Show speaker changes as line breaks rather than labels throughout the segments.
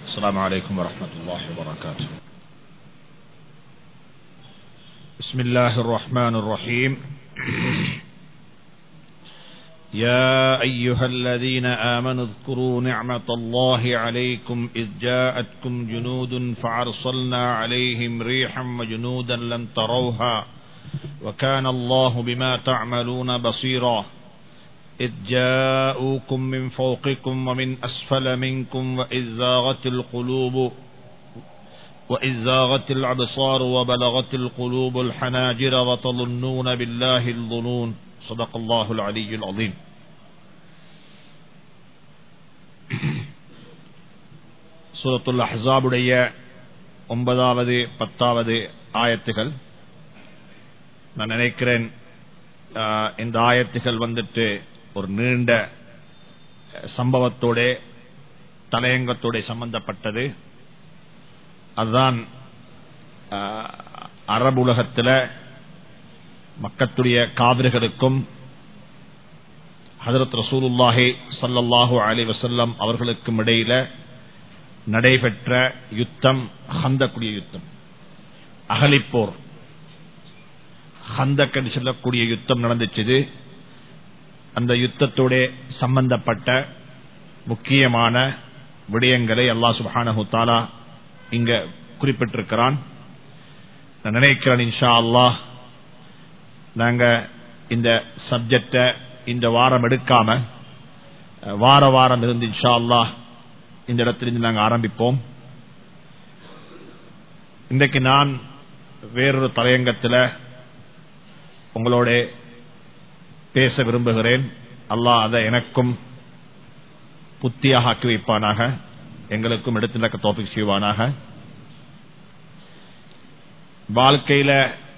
السلام عليكم ورحمة الله وبركاته بسم الله الرحمن الرحيم يا أيها الذين آمنوا اذكروا نعمة الله عليكم إذ جاءتكم جنود فأرسلنا عليهم ريحا وجنودا لم تروها وكان الله بما تعملون بصيرا إذ جاءوكم من فوقكم ومن أسفل منكم وإذ زاغت القلوب وإذ زاغت الأبصار وبلغت القلوب الحناجر وتظنون بالله الظنون صدق الله العلي العظيم சூரத்துல் அஹ்ஸாபுடைய ஒன்பதாவது பத்தாவது ஆயத்துகள் நான் நினைக்கிறேன் ஆஹ், இந்த ஆயத்துகள் வந்துட்டு ஒரு நீண்ட சம்பவத்தோட தலையங்கத்தோட சம்பந்தப்பட்டது அதுதான் ஆஹ், அரபு உலகத்தில் மக்கத்துடைய காவிர்களுக்கும் ஹதரத் ரசூலுல்லாஹி ஸல்லல்லாஹு அலைஹி வஸல்லம் அவர்களுக்கும் இடையில நடைபெற்ற யுத்தம் ஹந்தக்குடிய யுத்தம் அகலிப்போர் ஹந்தக் என்று சொல்லக்கூடிய யுத்தம் நடந்துச்சு அந்த யுத்தத்தோட சம்பந்தப்பட்ட முக்கியமான விடயங்களை அல்லாஹ் சுப்ஹானஹு தஆலா இங்க குறிப்பிட்டிருக்கிறான் நான் நினைக்கிறேன் இன்ஷா அல்லாஹ் நாங்க இந்த சப்ஜெக்ட இந்த வாரம் எடுக்காம அஹ், வார வாரம் இருந்து இன்ஷா அல்லாஹ் இந்த இடத்திலிருந்து நாங்கள் ஆரம்பிப்போம் இன்றைக்கு நான் வேறொரு தலையங்கத்தில் உங்களோட பேச விரும்புகிறேன் அல்லாஹ் அதை எனக்கும் புத்தியாக ஆக்கி வைப்பானாக எங்களுக்கும் எடுத்து நடக்க தோப்பிக் செய்வானாக வாழ்க்கையில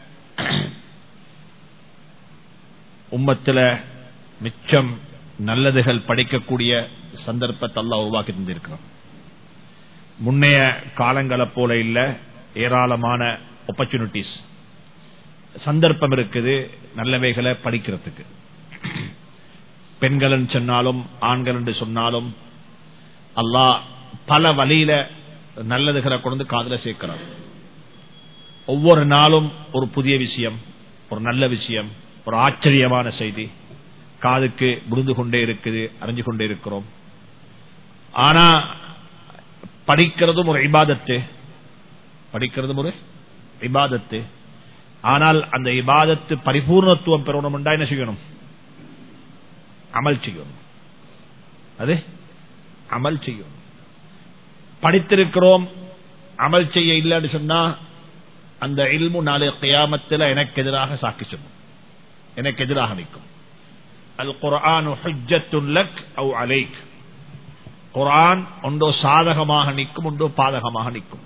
உம்மத்தில் மிச்சம் நல்லதுகள் படிக்கக்கூடிய சந்தர்ப்பத்தை அல்லாஹ் உருவாக்கி தந்திருக்கிறோம் முன்னைய காலங்களை போல இல்ல ஏராளமான ஆப்பர்ச்சுனிட்டிஸ் சந்தர்ப்பம் இருக்குது நல்லவைகளை படிக்கிறதுக்கு பெண்கள் சொன்னாலும் ஆண்கள் என்று சொன்னாலும் அல்லாஹ் பல வழியில நல்லதுகளை கொண்டு காதல சேர்க்கிறான் ஒவ்வொரு நாளும் ஒரு புதிய விஷயம் ஒரு நல்ல விஷயம் ஒரு ஆச்சரியமான செய்தி காதுக்கு விழுந்து கொண்டே இருக்குது அறிஞ்சு கொண்டே இருக்கிறோம் ஆனா படிக்கிறதும் ஒரு இபாதத்து படிக்கிறதும் ஒரு இபாதத்து ஆனால் அந்த இபாதத்து பரிபூர்ணத்துவம் பெறணும் என்ன செய்யணும் அமல் செய்யணும் அது அமல் செய்யணும் படித்திருக்கிறோம் அமல் செய்ய இல்லைன்னு சொன்னா அந்த இல்மு நாளை கியாமத்தில் எனக்கு எதிராக சாக்கி சொல்லும் எனக்கு எதிராக நிற்கும் அல் குர்ஆன் லக் அவு அலைக் குர்ஆன் ஒன்றோ சாதகமாக நிற்கும் ஒன்றோ பாதகமாக நிற்கும்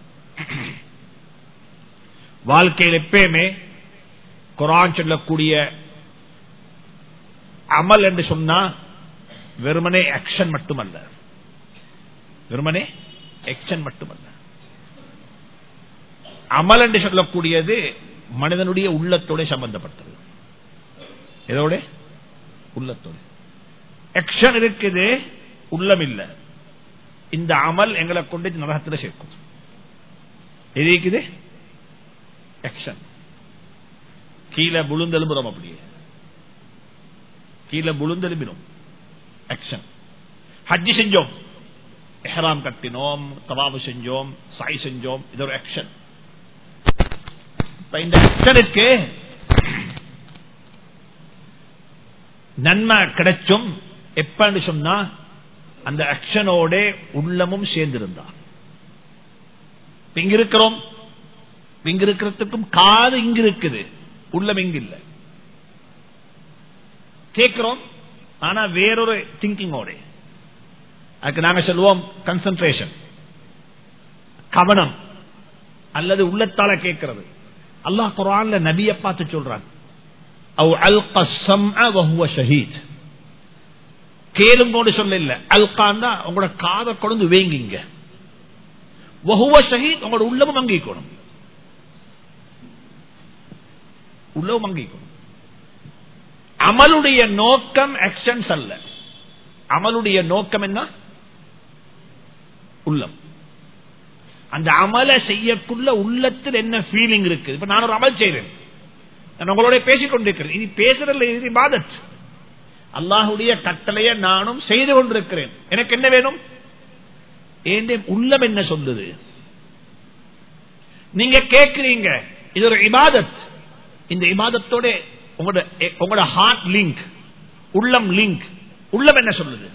வாழ்க்கையில் எப்பயுமே குரான் சொல்லக்கூடிய அமல் என்று சொன்னா வெறுமனே ஆக்ஷன் மட்டுமல்ல வெறுமனே ஆக்ஷன் மட்டுமல்ல அமல் என்று சொல்லக்கூடியது மனிதனுடைய உள்ளத்தோட சம்பந்தப்பட்டது எதோட உள்ளத்தோட ஆக்ஷன் இருக்குது உள்ளம் இல்ல இந்த அமல் எங்களை கொண்டு நரகத்தில் சேர்க்கும் எது இருக்குது ஆக்ஷன் கீழே புழுந்தெலும்புறோம் அப்படியே கீழே புழுந்தெலும்பினோம் ஆக்ஷன் ஹஜ்ஜி செஞ்சோம் எஹராம் கட்டினோம் தவாபு செஞ்சோம் சாய் செஞ்சோம் இது ஒரு ஆக்ஷன் இந்த ஆக்ஷனுக்கு நன்மை கிடைச்சும் எப்பன்னு சொன்னா அந்த ஆக்ஷனோட உள்ளமும் சேர்ந்திருந்தா இங்க இருக்கிறோம் இங்க இருக்கிறதுக்கும் காது இங்க இருக்குது உள்ளம் இங்க இல்ல கேட்கிறோம் ஆனா வேறொரு திங்கிங்கோட அதுக்கு நாங்க சொல்லுவோம் கன்சன்ட்ரேஷன் கவனம் அல்லது உள்ளத்தால கேட்கிறது அல்லாஹ் குரான்ல நபிய பார்த்து சொல்றான் ஷஹீத் கேளுங்கோடு சொல்ல இல்ல அல்கான் உங்களோட காதை கொண்டு வேங்கிங்க வஹுவ ஷஹீத் உங்களோட உள்ளமும் அங்கிக்கணும் உள்ளவும் அங்கிக்கணும் அமலுடைய நோக்கம் ஆக்ஷன்ஸ் அல்ல அமலுடைய நோக்கம் என்ன உள்ளம் அந்த அமலை செய்யக்குள்ள உள்ளத்தில் என்ன ஃபீலிங் இருக்கு இப்ப நான் ஒரு அமல் செய்றேன் நான் உங்களோட பேசிக் கொண்டிருக்கிறேன் இது பேசுறதுல இது இபாதத் அல்லாஹுடைய கட்டளையை நானும் செய்து கொண்டிருக்கிறேன் எனக்கு என்ன வேணும் ஏன் உள்ளம் என்ன சொல்லுது நீங்க கேட்கிறீங்க இது ஒரு இபாதத் இந்த இபாதத்தோட உங்களோட உங்களோட ஹார்ட் லிங்க் உள்ளம் லிங்க் உள்ளம் என்ன சொல்லுது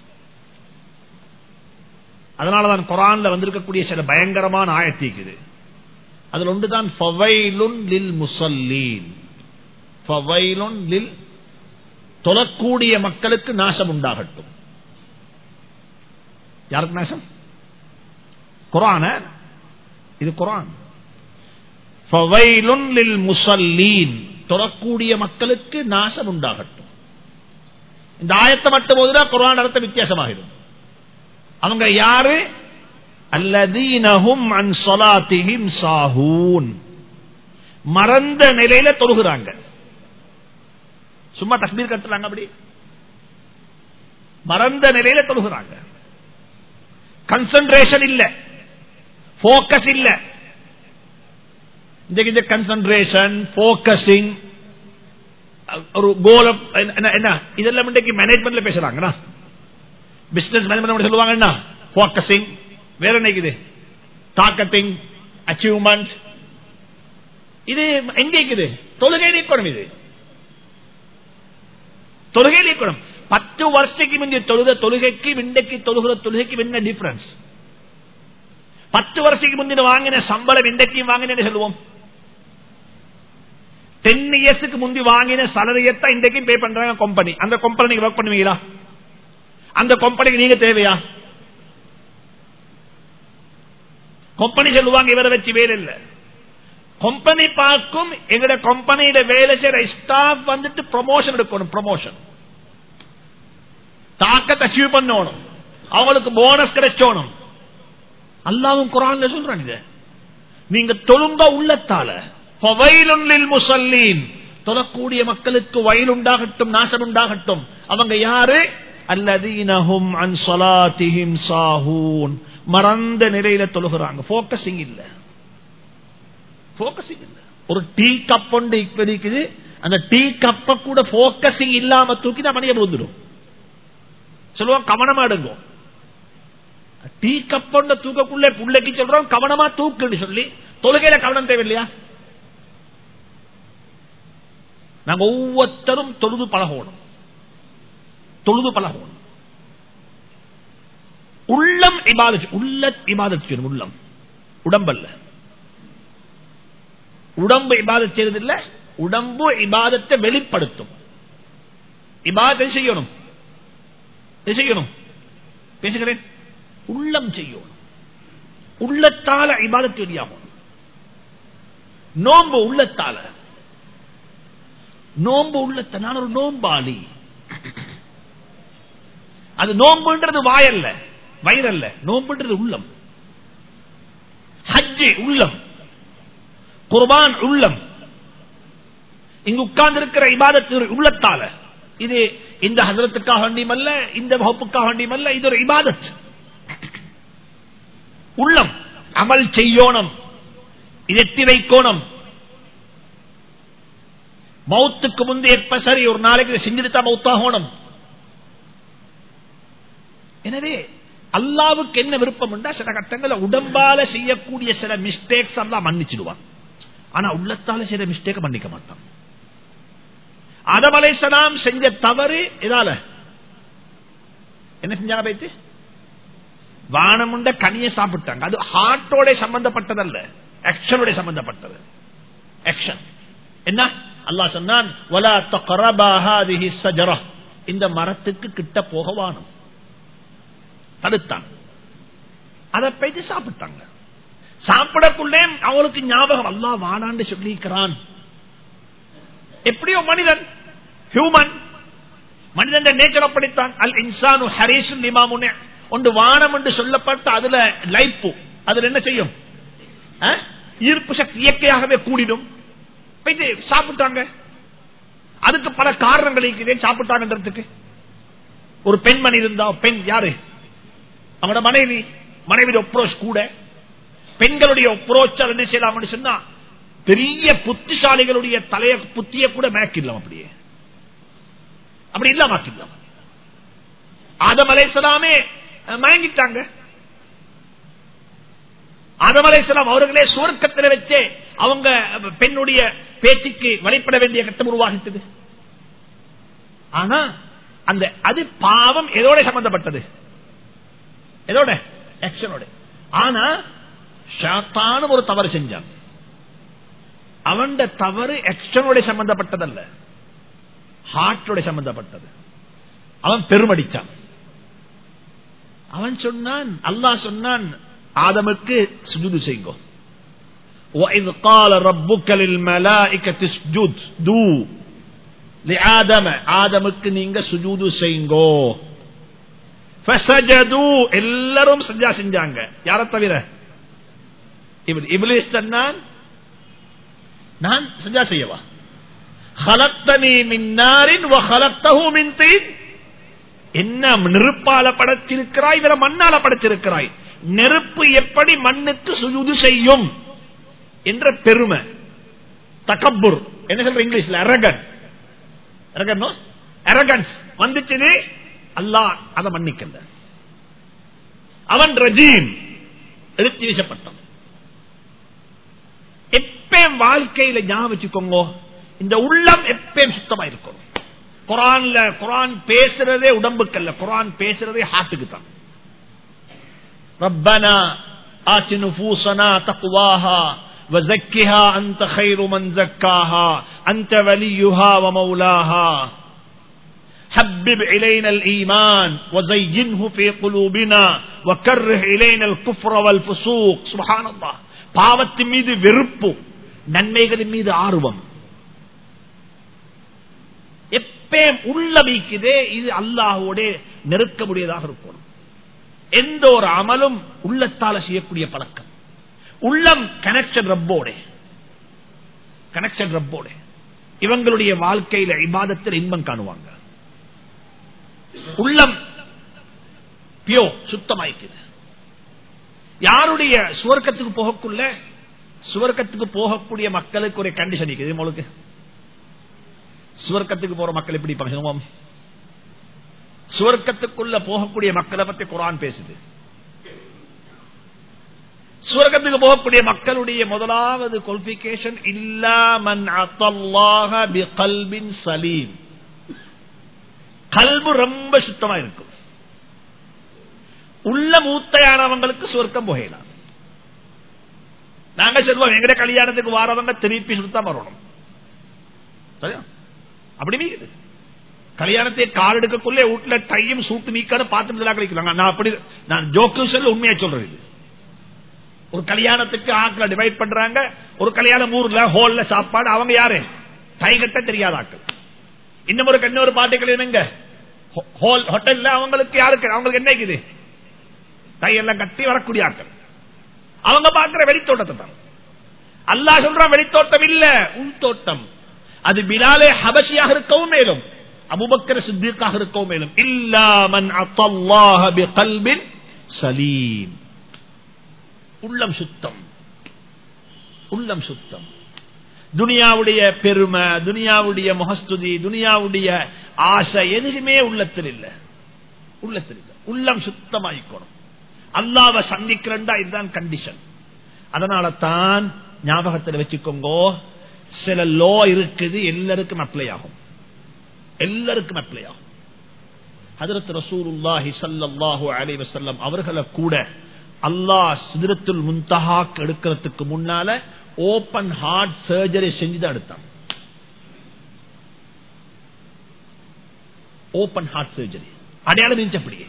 அதனாலதான் குரான்ல வந்திருக்கக்கூடிய சில பயங்கரமான ஆயத்திக்குது அதுல ஒன்றுதான் ஃபவைலுன் லில் முசல்லீன் ஃபவைலுன் லில் தொழக்கூடிய மக்களுக்கு நாசம் உண்டாகட்டும் யாருக்கு நாசம் குரான இது குரான் ஃபவைலுன் லில் முசல்லீன் தொழக்கூடிய மக்களுக்கு நாசம் உண்டாகட்டும் இந்த ஆயத்தை மட்டும் போதுதான் குரான் அர்த்தம் வித்தியாசமாகிடும் அவங்க யாரு அல்லதீனஹும் அன் சொலாத்திஹிம் சாஹூன் மறந்த நிலையில தொழுகிறாங்க சும்மா தக்பீர் கட்டுறாங்க அப்படி மறந்த நிலையில தொழுகிறாங்க கன்சன்ட்ரேஷன் இல்ல போக்கஸ் இல்ல இந்த கன்சன்ட்ரேஷன் போக்கசிங் ஒரு கோலம் என்ன இதெல்லாம் இன்றைக்கு மேனேஜ்மெண்ட்ல பேசுறாங்கண்ணா பிசினஸ் மேனேஜ்மெண்ட் சொல்லுவாங்கன்னா போக்கசிங் வேற என்னைக்குது தாக்கத்திங் அச்சீவ்மெண்ட் இது எங்க இருக்குது தொழுகை நீக்கணும் இது தொழுகை நீக்கணும் பத்து வருஷத்துக்கு முந்தைய தொழுத தொழுகைக்கு இன்றைக்கு தொழுகிற தொழுகைக்கு என்ன டிஃபரன்ஸ் பத்து வருஷத்துக்கு முந்தின வாங்கின சம்பளம் இன்றைக்கும் வாங்கினேன்னு சொல்லுவோம் டென் இயர்ஸுக்கு முந்தி வாங்கின சலரியத்தை இன்றைக்கும் பே பண்றாங்க கம்பெனி அந்த கம்பெனி நீங்க ஒர்க் பண்ணுவீங்களா அந்த கம்பெனிக்கு நீங்க தேவையா கம்பெனி சொல்லுவாங்க இவரை வச்சு வேலை இல்ல கம்பெனி பார்க்கும் எங்கட கம்பெனியில வேலை செய்யற ஸ்டாஃப் வந்துட்டு ப்ரொமோஷன் எடுக்கணும் ப்ரொமோஷன் தாக்கத்தை அச்சீவ் பண்ணணும் அவங்களுக்கு போனஸ் கிடைச்சோணும் அல்லாவும் குரான்ல சொல்றாங்க இத நீங்க தொழுங்க உள்ளத்தால முசல்லீன் தொழக்கூடிய மக்களுக்கு வயல் உண்டாகட்டும் நாசம் உண்டாகட்டும் அவங்க யாரு அல்லதீனஹும் அன் சொலாத்திஹிம் சாஹூன் மறந்த நிலையில தொழுகிறாங்க போக்கசிங் இல்ல போக்கசிங் இல்ல ஒரு டீ கப் ஒன்று இருக்குது அந்த டீ கப்ப கூட போக்கசிங் இல்லாம தூக்கி தான் மணியை வந்துடும் சொல்லுவோம் கவனமா எடுங்க டீ கப் ஒன்று தூக்கக்குள்ளே பிள்ளைக்கு சொல்றோம் கவனமா தூக்குன்னு சொல்லி தொழுகையில கவனம் தேவையில்லையா நாங்க ஒவ்வொருத்தரும் தொழுது பழகணும் தொழுது பழகணும் உள்ளம் இபாதத்து உள்ள இபாதத்து உள்ளம் உடம்பல்ல உடம்பு இபாதத் செய்யறதில்ல உடம்பு இபாதத்தை வெளிப்படுத்தும் இபாதத்தை செய்யணும் செய்யணும் பேசுகிறேன் உள்ளம் செய்யணும் உள்ளத்தால இபாதத்து வெளியாகும் நோம்பு உள்ளத்தால நோம்பு உள்ளத்த நான் ஒரு நோம்பாளி அது நோம்புன்றது வாயல்ல வயிறல்ல நோம்புன்றது உள்ளம் ஹஜ்ஜி உள்ளம் குர்பான் உள்ளம் இங்கு உட்கார்ந்து இருக்கிற இபாதத்து உள்ளத்தால இது இந்த ஹசரத்துக்காக வேண்டியும் அல்ல இந்த வகுப்புக்காக வேண்டியும் அல்ல இது ஒரு இபாதத் உள்ளம் அமல் செய்யோணம் இதெத்தி வைக்கோணம் மௌத்துக்கு முந்தைய எப்ப சரி ஒரு நாளைக்கு செஞ்சுட்டு மௌத்தாகணும் எனவே அல்லாவுக்கு என்ன விருப்பம் உண்டா சில கட்டங்கள உடம்பால செய்யக்கூடிய சில மிஸ்டேக்ஸ் எல்லாம் மன்னிச்சிடுவான் ஆனா உள்ளத்தால சில மிஸ்டேக் மன்னிக்க மாட்டான் அதமலைசலாம் செஞ்ச தவறு இதால என்ன செஞ்சாங்க பைத்து வானமுண்ட கனிய சாப்பிட்டாங்க அது ஹார்ட்டோட சம்பந்தப்பட்டதல்ல ஆக்ஷனோட சம்பந்தப்பட்டது ஆக்ஷன் என்ன அல்லா சொன்னான் இந்த மரத்துக்கு கிட்ட போக வானம் தடுத்தான் அதை பைத்து சாப்பிட்டாங்க சாப்பிடக்குள்ளே அவளுக்கு ஞாபகம் அல்லா வானாண்டு சொல்லியிருக்கிறான் எப்படியோ மனிதன் ஹியூமன் மனிதன் நேச்சர் அப்படித்தான் அல் இன்சானு ஹரீசு நிமாமுனே ஒன்று வானம் என்று சொல்லப்பட்ட அதுல லைப்பு அதுல என்ன செய்யும் ஈர்ப்பு சக்தி இயற்கையாகவே கூடிடும் சாப்பிட்டாங்க அதுக்கு பல காரணங்கள் இருக்குது சாப்பிட்டாங்கன்றதுக்கு ஒரு பெண்மணி இருந்தா பெண் யாரு அவங்களோட மனைவி மனைவி அப்ரோச் கூட பெண்களுடைய புரோச்சர் என்ன செய்யலாம் சொன்னா பெரிய புத்திசாலிகளுடைய தலைய புத்திய கூட மேக்கிடலாம் அப்படியே அப்படி இல்லாம ஆக்கிடலாம் ஆதம் அலைசலாமே மயங்கிட்டாங்க ஆதம் அலைசலாம் அவர்களே சுவர்க்கத்தில் வச்சே அவங்க பெண்ணுடைய பேச்சுக்கு வழிபட வேண்டிய கட்டம் உருவாகிட்டது ஆனா அந்த அது பாவம் எதோட சம்பந்தப்பட்டது எதோட ஆக்ஷனோட ஆனா ஷாத்தானும் ஒரு தவறு செஞ்சான் அவன் தவறு எக்ஷனோட சம்பந்தப்பட்டதல்ல ஹார்ட்டோட சம்பந்தப்பட்டது அவன் பெருமடிச்சான் அவன் சொன்னான் அல்லாஹ் சொன்னான் ஆதமுக்கு சுஜுது செய்யுங்கோ وَإِذْ قَالَ رَبُّكَ لِلْمَلَائِكَةِ اسْجُدُوا لِآدَمَ ஆதமுக்கு நீங்க சுஜூது செய்யுங்கோ فَسَجَدُوا எல்லாரும் சஜ்ஜா செஞ்சாங்க யார தவிர இப்லீஸ் சொன்னான் நான் சஜ்ஜா செய்யவா خلقتني من نار وخلقته من طين என்ன நெருப்பால படைச்சிருக்கிறாய் இவர மண்ணால படைச்சிருக்கிறாய் நெருப்பு எப்படி மண்ணுக்கு சுஜுது செய்யும் என்ற பெருமை தகப்பூர் என்ன சொல்ற இங்கிலீஷ்ல அரகன் அரகன்ஸ் வந்துச்சு அல்லாஹ் அதை மன்னிக்கல அவன் ரஜீம் எடுத்து வீசப்பட்டான் எப்பயும் வாழ்க்கையில ஞாபகம் வச்சுக்கோங்க இந்த உள்ளம் எப்பயும் சுத்தமா இருக்கும் குரான்ல குரான் பேசுறதே உடம்புக்கல்ல குரான் பேசுறதே ஹார்ட்டுக்கு தான் ربنا آت نفوسنا تقواها وزكها أنت خير من زكاها أنت وليها ومولاها حبب إلينا الإيمان وزينه في قلوبنا وكره إلينا الكفر والفسوق سبحان الله பாவத்தின் மீது வெறுப்பு நன்மைகளின் மீது ஆர்வம் எப்பயும் உள்ள வைக்குதே இது அல்லாஹோட நெருக்க முடியதாக இருக்கும் எந்த ஒரு அமலும் உள்ளத்தால செய்யக்கூடிய பழக்கம் உள்ளம் கனெக்ஷன் ரப்போட கனெக்ஷன் ரப்போட இவங்களுடைய வாழ்க்கையில இபாதத்தில் இன்பம் காணுவாங்க உள்ளம் பியோ சுத்தமாய்க்குது யாருடைய சுவர்க்கத்துக்கு போகக்குள்ள சுவர்க்கத்துக்கு போகக்கூடிய மக்களுக்கு ஒரு கண்டிஷன் இருக்குது உங்களுக்கு சுவர்க்கத்துக்கு போற மக்கள் எப்படி பகிர்வோம் சுவர்க்கத்துக்குள்ள போகக்கூடிய மக்களை பத்தி குரான் பேசுது சுவர்க்கத்துக்கு போகக்கூடிய மக்களுடைய முதலாவது குவாலிபிகேஷன் இல்லாமன் சலீம் கல்பு ரொம்ப சுத்தமா இருக்கும் உள்ள மூத்தையானவங்களுக்கு சுவர்க்கம் போகலாம் நாங்க சொல்லுவோம் எங்கட கல்யாணத்துக்கு வாரவங்க திருப்பி சுத்தம் வரணும் சரியா அப்படி நீக்குது கல்யாணத்தை கால் எடுக்கக்குள்ளே வீட்டுல டையும் சூட்டு நீக்கான பார்த்து கழிக்கிறாங்க நான் அப்படி நான் ஜோக்கு சொல்ல உண்மையா சொல்றது ஒரு கல்யாணத்துக்கு ஆக்களை டிவைட் பண்றாங்க ஒரு கல்யாணம் ஊர்ல ஹோல்ல சாப்பாடு அவங்க யாரு டை கட்ட தெரியாத ஆக்கள் இன்னும் ஒரு இன்னொரு பாட்டு கல்யாணங்க ஹோல் ஹோட்டல்ல அவங்களுக்கு யாருக்கு அவங்களுக்கு என்ன இருக்குது டை எல்லாம் கட்டி வரக்கூடிய ஆக்கள் அவங்க பாக்குற வெளித்தோட்டத்தை தான் அல்லா சொல்ற வெளித்தோட்டம் இல்ல உள்தோட்டம் அது பிலாலே ஹபசியாக இருக்கவும் மேலும் அபுபக்கர சித்திக்காக இருக்கவும் மேலும் இல்லாமன் கல்பின் சலீம் உள்ளம் சுத்தம் உள்ளம் சுத்தம் துனியாவுடைய பெருமை துனியாவுடைய முகஸ்துதி துனியாவுடைய ஆசை எதுவுமே உள்ளத்தில் இல்ல உள்ளத்தில் இல்ல உள்ளம் சுத்தமாயிக்கணும் அல்லாவை சந்திக்கிறண்டா இதுதான் கண்டிஷன் அதனால தான் ஞாபகத்தில் வச்சுக்கோங்க சில லோ இருக்குது எல்லாருக்கும் அப்ளை ஆகும் எல்லாருக்கும் அப்ளை ஆகும் ஹதரத் ரசூலுல்லாஹி சல்லாஹூ அலி வசல்லம் அவர்களை கூட அல்லாஹ் சிதிரத்துல் முந்தஹாக் எடுக்கிறதுக்கு முன்னால ஓபன் ஹார்ட் சர்ஜரி செஞ்சுதான் எடுத்தான் ஓபன் ஹார்ட் சர்ஜரி அடையாளம் நெஞ்சப்படியே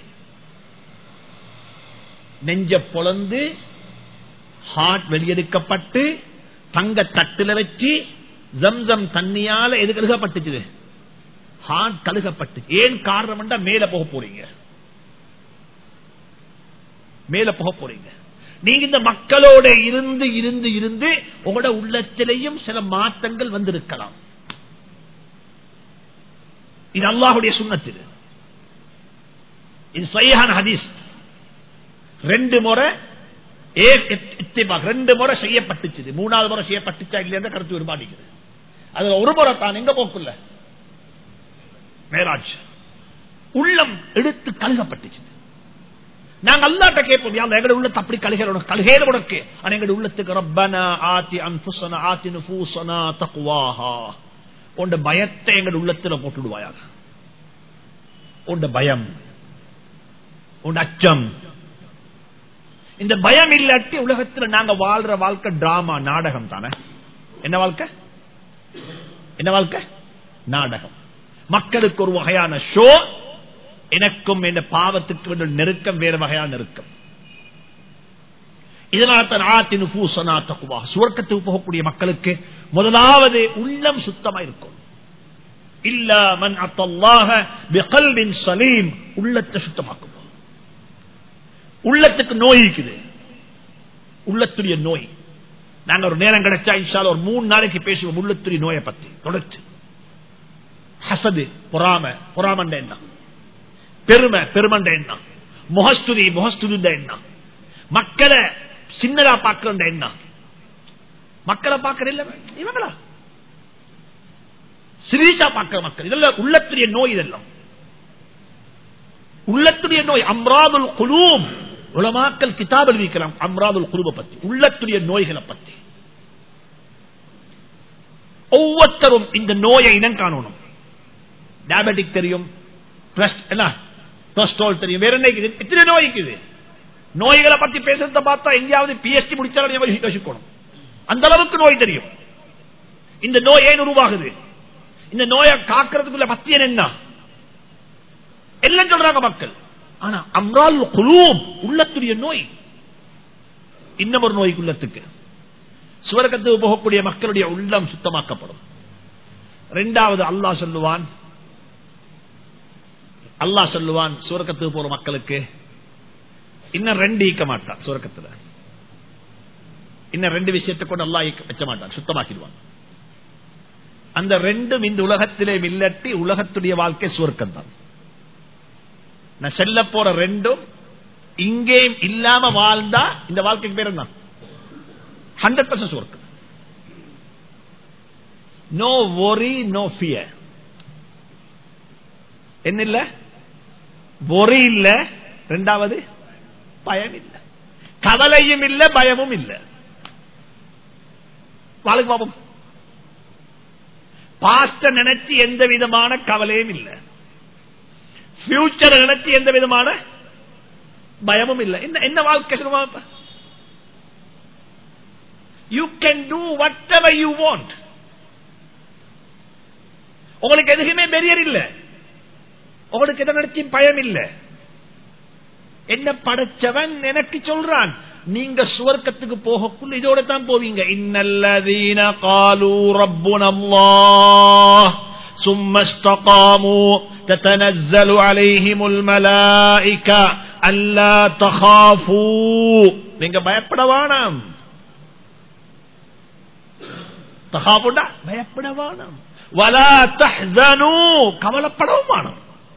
நெஞ்ச பொழந்து ஹார்ட் வெளியெடுக்கப்பட்டு தங்க தட்டுல வச்சு ஜம்சம் தண்ணியால எது கழுகப்பட்டுச்சு ஹார்ட் கழுகப்பட்டு ஏன் காரணம் மேல போக போறீங்க மேல போக போறீங்க நீங்க இந்த மக்களோட இருந்து இருந்து இருந்து உங்களோட உள்ளத்திலையும் சில மாற்றங்கள் வந்திருக்கலாம் இது அல்லாஹுடைய சுண்ணத்தில் இது சையான ஹதீஸ் ரெண்டு முறை ஏ இத்திபாக் ரெண்டு முறை செய்யப்பட்டுச்சு மூணாவது முறை செய்யப்பட்டுச்சா இல்லையா கருத்து வேறுபாடிக்குது அதுல ஒரு முறை தான் எங்க போக்குள்ள மேராஜ் உள்ளம் எடுத்து கழுகப்பட்டுச்சு நாங்க அல்லாட்ட கேட்போம் யா எங்கட உள்ளத்தை அப்படி கழுகை உனக்கு கழுகையில உனக்கு ஆனா எங்கட உள்ளத்துக்கு ரப்பனா ஆத்தி அன்புசனா ஆத்தி நுஃபூசனா தக்குவாஹா உண்ட பயத்தை எங்கட உள்ளத்துல போட்டுடுவாயாக உண்ட பயம் உண்ட அச்சம் இந்த பயம் இல்லாட்டி உலகத்துல நாங்க வாழ்ற வாழ்க்கை டிராமா நாடகம் தானே என்ன வாழ்க்கை என்ன வாழ்க்கை நாடகம் மக்களுக்கு ஒரு வகையான ஷோ எனக்கும் என்ற பாவத்துக்கு நெருக்கம் வேறு வகையான நெருக்கம் இதனால் ஆத்தின் பூசனா தக்குவா சுவர்க்கத்துக்கு போகக்கூடிய மக்களுக்கு முதலாவது உள்ளம் சுத்தமா இருக்கும் இல்ல மன் அத்தல்லாக பிகல்பின் சலீம் உள்ளத்தை சுத்தமாக்கும் உள்ளத்துக்கு நோய் இருக்குது உள்ளத்துடைய நோய் நாங்க ஒரு நேரம் கிடைச்சா இன்ஷால ஒரு மூணு நாளைக்கு பேசுவோம் உள்ளத்துடைய நோயை பத்தி தொடர்ச்சி ஹசது பொறாம பொறாமண்ட என்ன பெருமை பெருமண்ட என்ன முகஸ்துதி முகஸ்துதி என்ன மக்களை சின்னதா பார்க்கிற என்ன மக்களை பார்க்கற இல்ல இவங்களா சிரீசா பார்க்கிற மக்கள் இதெல்லாம் உள்ளத்துடைய நோய் இதெல்லாம் உள்ளத்துடைய நோய் அம்ராதுல் குலூம் உலமாக்கல் கிதாப் எழுதிக்கலாம் அம்ராதுல் குழுவை பத்தி உள்ளத்துடைய நோய்களை பத்தி ஒவ்வொருத்தரும் இந்த நோயை இனம் காணணும் டயபெட்டிக் தெரியும் தெரியும் வேற என்ன எத்தனை நோய் இருக்குது நோய்களை பத்தி பேசுறத பார்த்தா எங்கேயாவது பிஎஸ்டி முடிச்சாலும் யோசிக்கணும் அந்த அளவுக்கு நோய் தெரியும் இந்த நோய் ஏன் உருவாகுது இந்த நோயை காக்கிறதுக்குள்ள பத்தியன் என்ன எல்லாம் சொல்றாங்க மக்கள் ஆனா அம்ரால் குழுவும் உள்ளத்துடைய நோய் இன்னும் ஒரு நோய்க்கு உள்ளத்துக்கு சுவர்க்கத்துக்கு போகக்கூடிய மக்களுடைய உள்ளம் சுத்தமாக்கப்படும் இரண்டாவது அல்லாஹ் சொல்லுவான் அல்லாஹ் சொல்லுவான் சுவர்க்கத்துக்கு போற மக்களுக்கு இன்னும் ரெண்டு ஈக்க மாட்டான் சுவர்க்கத்துல இன்னும் ரெண்டு விஷயத்தை கொண்டு அல்லா வச்ச மாட்டான் சுத்தமாக்கிடுவான் அந்த ரெண்டும் இந்த உலகத்திலே மில்லட்டி உலகத்துடைய வாழ்க்கை சுவர்க்கம் தான் நான் செல்ல போற ரெண்டும் இங்கேயும் இல்லாம வாழ்ந்தா இந்த வாழ்க்கைக்கு பேர் என்ன hundred percent work no worry no fear என்ன இல்ல ஒரி இல்ல ரெண்டாவது பயம் இல்ல கவலையும் இல்ல பயமும் இல்ல வாழ்க்கை பாப்போம் பாஸ்ட நினைச்சு எந்த விதமான கவலையும் இல்லை பியூச்சர் நினைச்சு எந்த விதமான பயமும் இல்லை என்ன என்ன வாழ்க்கை you can do whatever you want உங்களுக்கு எதுக்குமே பெரியர் இல்ல உங்களுக்கு எதை நினைச்சும் பயம் இல்ல என்ன படைச்சவன் எனக்கு சொல்றான் நீங்க சுவர்க்கத்துக்கு போகக்குள்ள இதோட தான் போவீங்க இன்னல்லதீன காலு ரப்புனல்லாஹ் ثم استقاموا تتنزل عليهم الملائكة ألا تخافوا நீங்க பயப்பட வேணாம் தகாபுண்டா பயப்பட வேணாம் வலா தஹ்சனு கவலைப்படவும் வேணாம்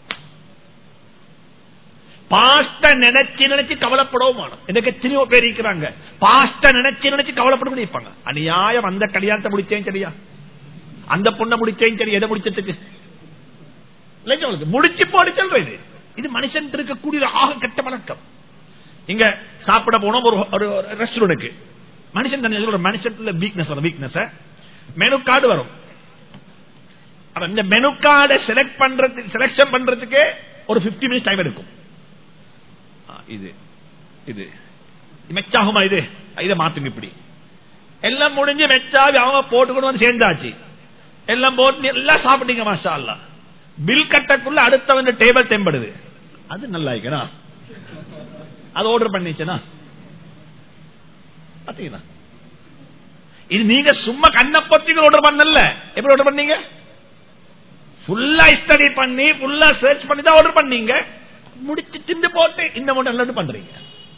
பாஸ்ட நினைச்சு நினைச்சு கவலைப்படவும் வேணும் எனக்கு எத்தனையோ பேர் இருக்கிறாங்க பாஸ்ட நினைச்சு நினைச்சு கவலைப்பட முடிப்பாங்க அநியாயம் அந்த கல்யாணத்தை முடிச்சேன் சரியா அந்த பொண்ணை முடிச்சேன் சரி எதை முடிச்சதுக்கு முடிச்சு போடு சொல்றது இது மனுஷன் இருக்கக்கூடிய ஆக கெட்ட பழக்கம் இங்க சாப்பிட போனோம் ஒரு ஒரு ரெஸ்டாரண்ட்டுக்கு மனுஷன் ஒரு மனுஷன் வீக்னஸ் வரும் வீக்னஸ் மெனு கார்டு வரும் இந்த மெனு கார்டை செலக்ட் பண்றது செலக்ஷன் பண்றதுக்கு ஒரு பிப்டி மினிட்ஸ் டைம் எடுக்கும் இது இது மெச்சாகுமா இது இதை மாத்துங்க இப்படி எல்லாம் முடிஞ்சு மெச்சாவி அவங்க போட்டுக்கொண்டு வந்து சேர்ந்தாச்சு எல்லாம் போட்டு எல்லாம் சாப்பிட்டீங்க மாஷா அல்லா பில் கட்டக்குள்ள அடுத்தவன் டேபிள் தெம்படுது அது நல்லா இருக்கா அது ஆர்டர் பண்ணிச்சனா பாத்தீங்களா இது நீங்க சும்மா கண்ண பத்திகள் ஆர்டர் பண்ணல எப்படி ஆர்டர் பண்ணீங்க ஃபுல்லா ஸ்டடி பண்ணி ஃபுல்லா சர்ச் பண்ணி தான் ஆர்டர் பண்ணீங்க முடிச்சு திண்டு போட்டு இந்த மட்டும் பண்றீங்க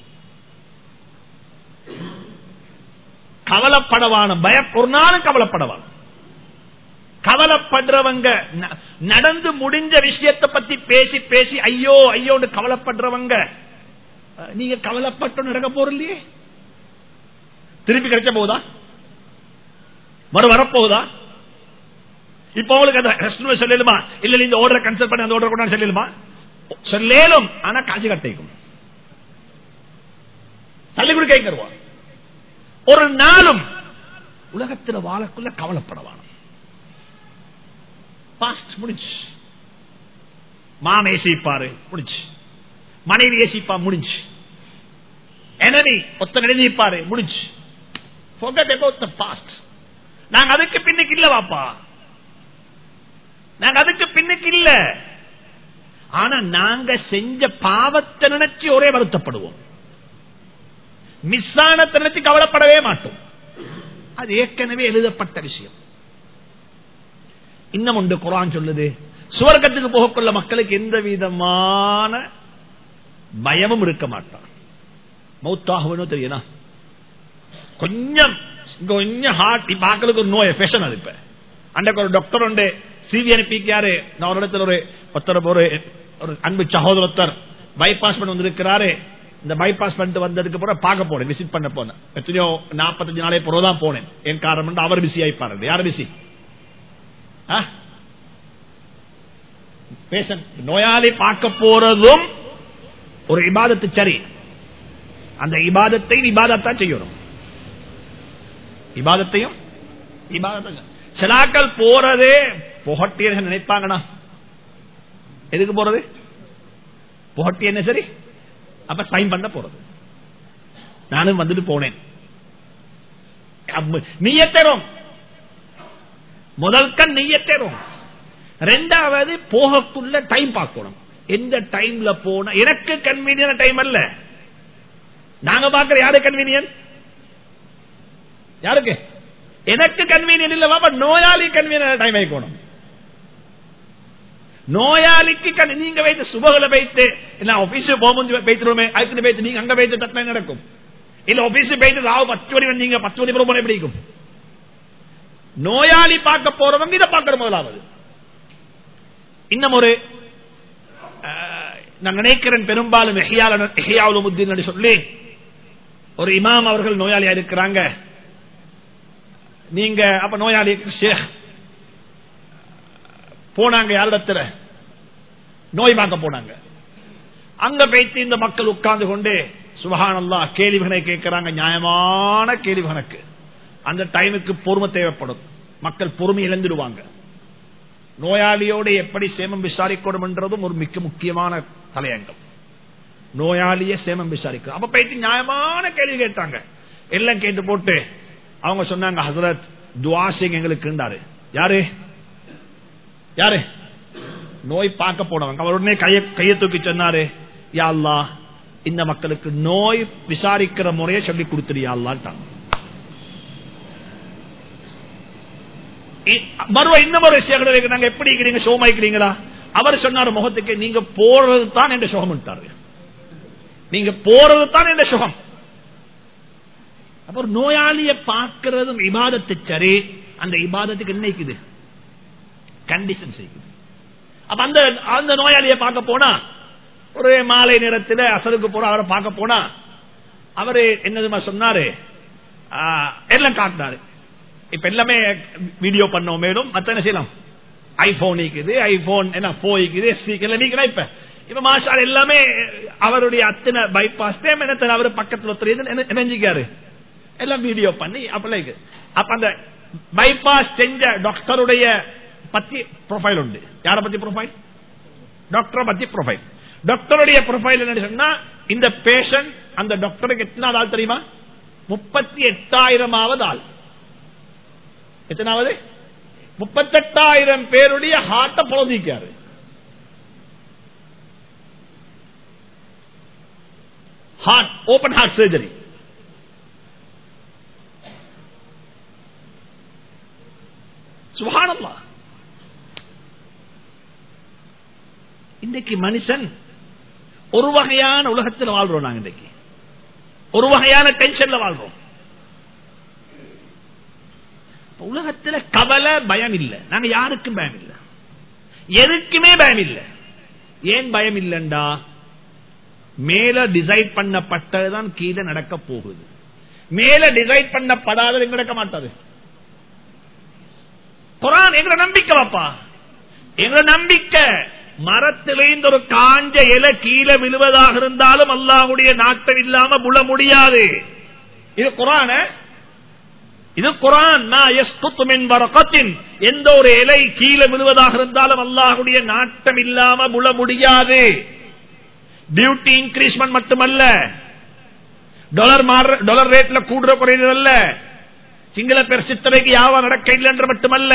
கவலைப்படவான பய ஒரு நாளும் கவலைப்படவான கவலைப்படுறவங்க நடந்து முடிஞ்ச விஷயத்தை பத்தி பேசி பேசி ஐயோ ஐயோன்னு கவலைப்படுறவங்க நீங்க கவலைப்பட்டு நடக்க போறலையே திருப்பி கிடைச்ச போகுதா மறு வரப்போகுதா இப்ப உங்களுக்கு அந்த ரெஸ்ட் சொல்லலுமா இல்ல இந்த ஆர்டர் கன்சல்ட் பண்ணி அந்த ஆர்டர் கொண்டாந்து சொல்லலுமா சொல்லேலும் ஆனா காசு கட்டிக்கும் தள்ளி கொடுக்க ஒரு நாளும் உலகத்தில் வாழக்குள்ள கவலைப்படவான பாஸ்ட் முடிஞ்சு மாம ஏசிப்பாரு முடிஞ்சு மனைவி ஏசிப்பா முடிஞ்சு எனவே ஒத்த எழுதிப்பாரு முடிஞ்சு forget about the past நாங்க அதுக்கு பின்னுக்கு இல்ல வாப்பா நாங்க அதுக்கு பின்னுக்கு இல்ல ஆனா நாங்க செஞ்ச பாவத்தை நினைச்சு ஒரே வருத்தப்படுவோம் மிஸ் ஆனத்தை நினைச்சு கவலைப்படவே மாட்டோம் அது ஏற்கனவே எழுதப்பட்ட விஷயம் இன்னும் உண்டு குரான் சொல்லுது சுவர்க்கத்துக்கு போகக்குள்ள மக்களுக்கு எந்த விதமான பயமும் இருக்க மாட்டான் மௌத்தாகணும் தெரியுமா கொஞ்சம் கொஞ்சம் ஹார்ட் இப்ப ஆக்களுக்கு ஒரு நோய் ஃபேஷன் அது இப்ப அன்றைக்கு ஒரு டாக்டர் உண்டு சிவி அனுப்பிக்காரு நான் ஒரு இடத்துல ஒரு ஒருத்தர் ஒரு ஒரு அன்பு சகோதரத்தர் பைபாஸ் பண்ணி வந்திருக்கிறாரு இந்த பைபாஸ் பண்ணிட்டு வந்ததுக்கு அப்புறம் பார்க்க போனேன் விசிட் பண்ண போனேன் எத்தனையோ நாற்பத்தஞ்சு நாளே பிறகுதான் போனேன் என் காரணம் அவர் பிஸி ஆயிப்பாரு யார் பிஸி பேசன் நோயாளி பார்க்க போறதும் ஒரு இபாதத்து சரி அந்த இபாதத்தை இபாதத்தான் செய்யணும் இபாதத்தையும் சிலாக்கள் போறதே புகட்டியர்கள் நினைப்பாங்கண்ணா எதுக்கு போறது புகட்டி என்ன சரி அப்ப சைன் பண்ண போறது நானும் வந்துட்டு போனேன் நீயத்தரும் முதல் கண் நீயத்தரும் ரெண்டாவது போகக்குள்ள டைம் பார்க்கணும் எந்த டைம்ல போன எனக்கு கன்வீனியன் டைம் அல்ல நாங்க பாக்குற யாரு கன்வீனியன் யாருக்கு எனக்கு கன்வீனியன் இல்ல பாப்பா நோயாளி கன்வீனியன் டைம் ஆயிக்கணும் நோயாளிக்கு நீங்க வைத்து சுபகளை வைத்து ஆபீஸ் போகும்போது வைத்துருவோமே அதுக்கு வைத்து நீங்க அங்க வைத்து தட்டின நடக்கும் இல்ல ஆபீஸ் போயிட்டு ராவு பத்து மணி நீங்க பத்து மணி போன எப்படி இருக்கும் நோயாளி பார்க்க போறவங்க இதை பார்க்கிற முதலாவது இன்னும் ஒரு நான் நினைக்கிறேன் பெரும்பாலும் எஹியாவுல் சொல்லி ஒரு இமாம் அவர்கள் நோயாளியா இருக்கிறாங்க நீங்க அப்ப நோயாளி ஷேக் போனாங்க யாரிடத்துல நோய் பார்க்க போனாங்க அங்க போய்த்து இந்த மக்கள் உட்கார்ந்து கொண்டு சுபகானல்லா கேள்விகளை கேட்கிறாங்க நியாயமான கேள்வி கணக்கு அந்த டைமுக்கு பொறுமை தேவைப்படும் மக்கள் பொறுமை இழந்துடுவாங்க நோயாளியோடு எப்படி சேமம் விசாரிக்கணும் என்றதும் ஒரு மிக முக்கியமான தலையங்கம் நோயாளிய சேமம் விசாரிக்கணும் அப்ப போயிட்டு நியாயமான கேள்வி கேட்டாங்க எல்லாம் கேட்டு போட்டு அவங்க சொன்னாங்க ஹசரத் துவாசிங் எங்களுக்கு யாரு யாரு நோய் பார்க்க போனவங்க அவர் உடனே கைய கையை தூக்கி சொன்னாரு யாழ்லா இந்த மக்களுக்கு நோய் விசாரிக்கிற முறையை சொல்லி கொடுத்துருயாள்லான்ட்டாங்க மறுவ இன்னும் ஒரு விஷயம் நாங்க எப்படி இருக்கிறீங்க சோமாய்க்கிறீங்களா அவர் சொன்னார் முகத்துக்கு நீங்க போறது தான் என்ற சுகம் நீங்க போறது தான் என்ற சுகம் அப்ப நோயாளிய பார்க்கிறதும் இபாதத்து சரி அந்த இபாதத்துக்கு என்னைக்குது கண்டிஷன் செய்யுது அப்ப அந்த அந்த நோயாளியை பார்க்க போனா ஒரு மாலை நேரத்தில் அசலுக்கு போற அவரை பார்க்க போனா அவரு என்னதுமா சொன்னாரு எல்லாம் காட்டினாரு இப்ப எல்லாமே வீடியோ பண்ணோம் மேலும் மத்த என்ன செய்யலாம் ஐபோன் இருக்குது ஐபோன் என்ன போய்க்குது எல்லாம் நீக்கலாம் இப்ப இப்ப மாஷால் எல்லாமே அவருடைய அத்தனை பைபாஸ் என்ன அவரு பக்கத்துல ஒருத்தர் நினைஞ்சிக்காரு எல்லாம் வீடியோ பண்ணி அப்ப அப்ப அந்த பைபாஸ் செஞ்ச டாக்டருடைய பத்தி ப்ரொஃபைல் உண்டு யார பத்தி ப்ரொஃபைல் டாக்டர் பத்தி ப்ரொஃபைல் டாக்டருடைய ப்ரொஃபைல் என்ன சொன்னா இந்த பேஷண்ட் அந்த டாக்டருக்கு எத்தனாவது ஆள் தெரியுமா முப்பத்தி எட்டாயிரமாவது ஆள் எத்தனாவது முப்பத்தெட்டாயிரம் பேருடைய ஹார்ட்டை பொழுதிக்காரு ஹார்ட் ஓபன் ஹார்ட் சர்ஜரி சுகானம்மா இன்றைக்கு மனுஷன் ஒரு வகையான உலகத்தில் வாழ்றோம் நாங்க இன்றைக்கு ஒரு வகையான டென்ஷன்ல வாழ்றோம் உலகத்தில் கவலை பயம் இல்லை நாங்க யாருக்கும் பயம் இல்லை எதுக்குமே பயம் இல்லை ஏன் பயம் இல்லைண்டா மேல டிசைட் பண்ணப்பட்டதுதான் கீழே நடக்க போகுது மேல டிசைட் பண்ணப்படாதது எங்க நடக்க மாட்டாது குரான் எங்க நம்பிக்கை வாப்பா எங்க நம்பிக்கை மரத்திலிருந்து ஒரு காஞ்ச இலை கீழே விழுவதாக இருந்தாலும் அல்லாஹுடைய நாட்டம் இல்லாம புல முடியாது இது குரான இது குரான் வரக்கத்தின் எந்த ஒரு இலை கீழே விழுவதாக இருந்தாலும் அல்லாஹுடைய நாட்டம் இல்லாம புல முடியாது டியூட்டி இன்க்ரீஸ்மெண்ட் மட்டுமல்ல டாலர் மாற டாலர் ரேட்ல கூடுற குறைந்ததல்ல சிங்கள பேர் சித்திரைக்கு யாவா நடக்க இல்லை என்று மட்டுமல்ல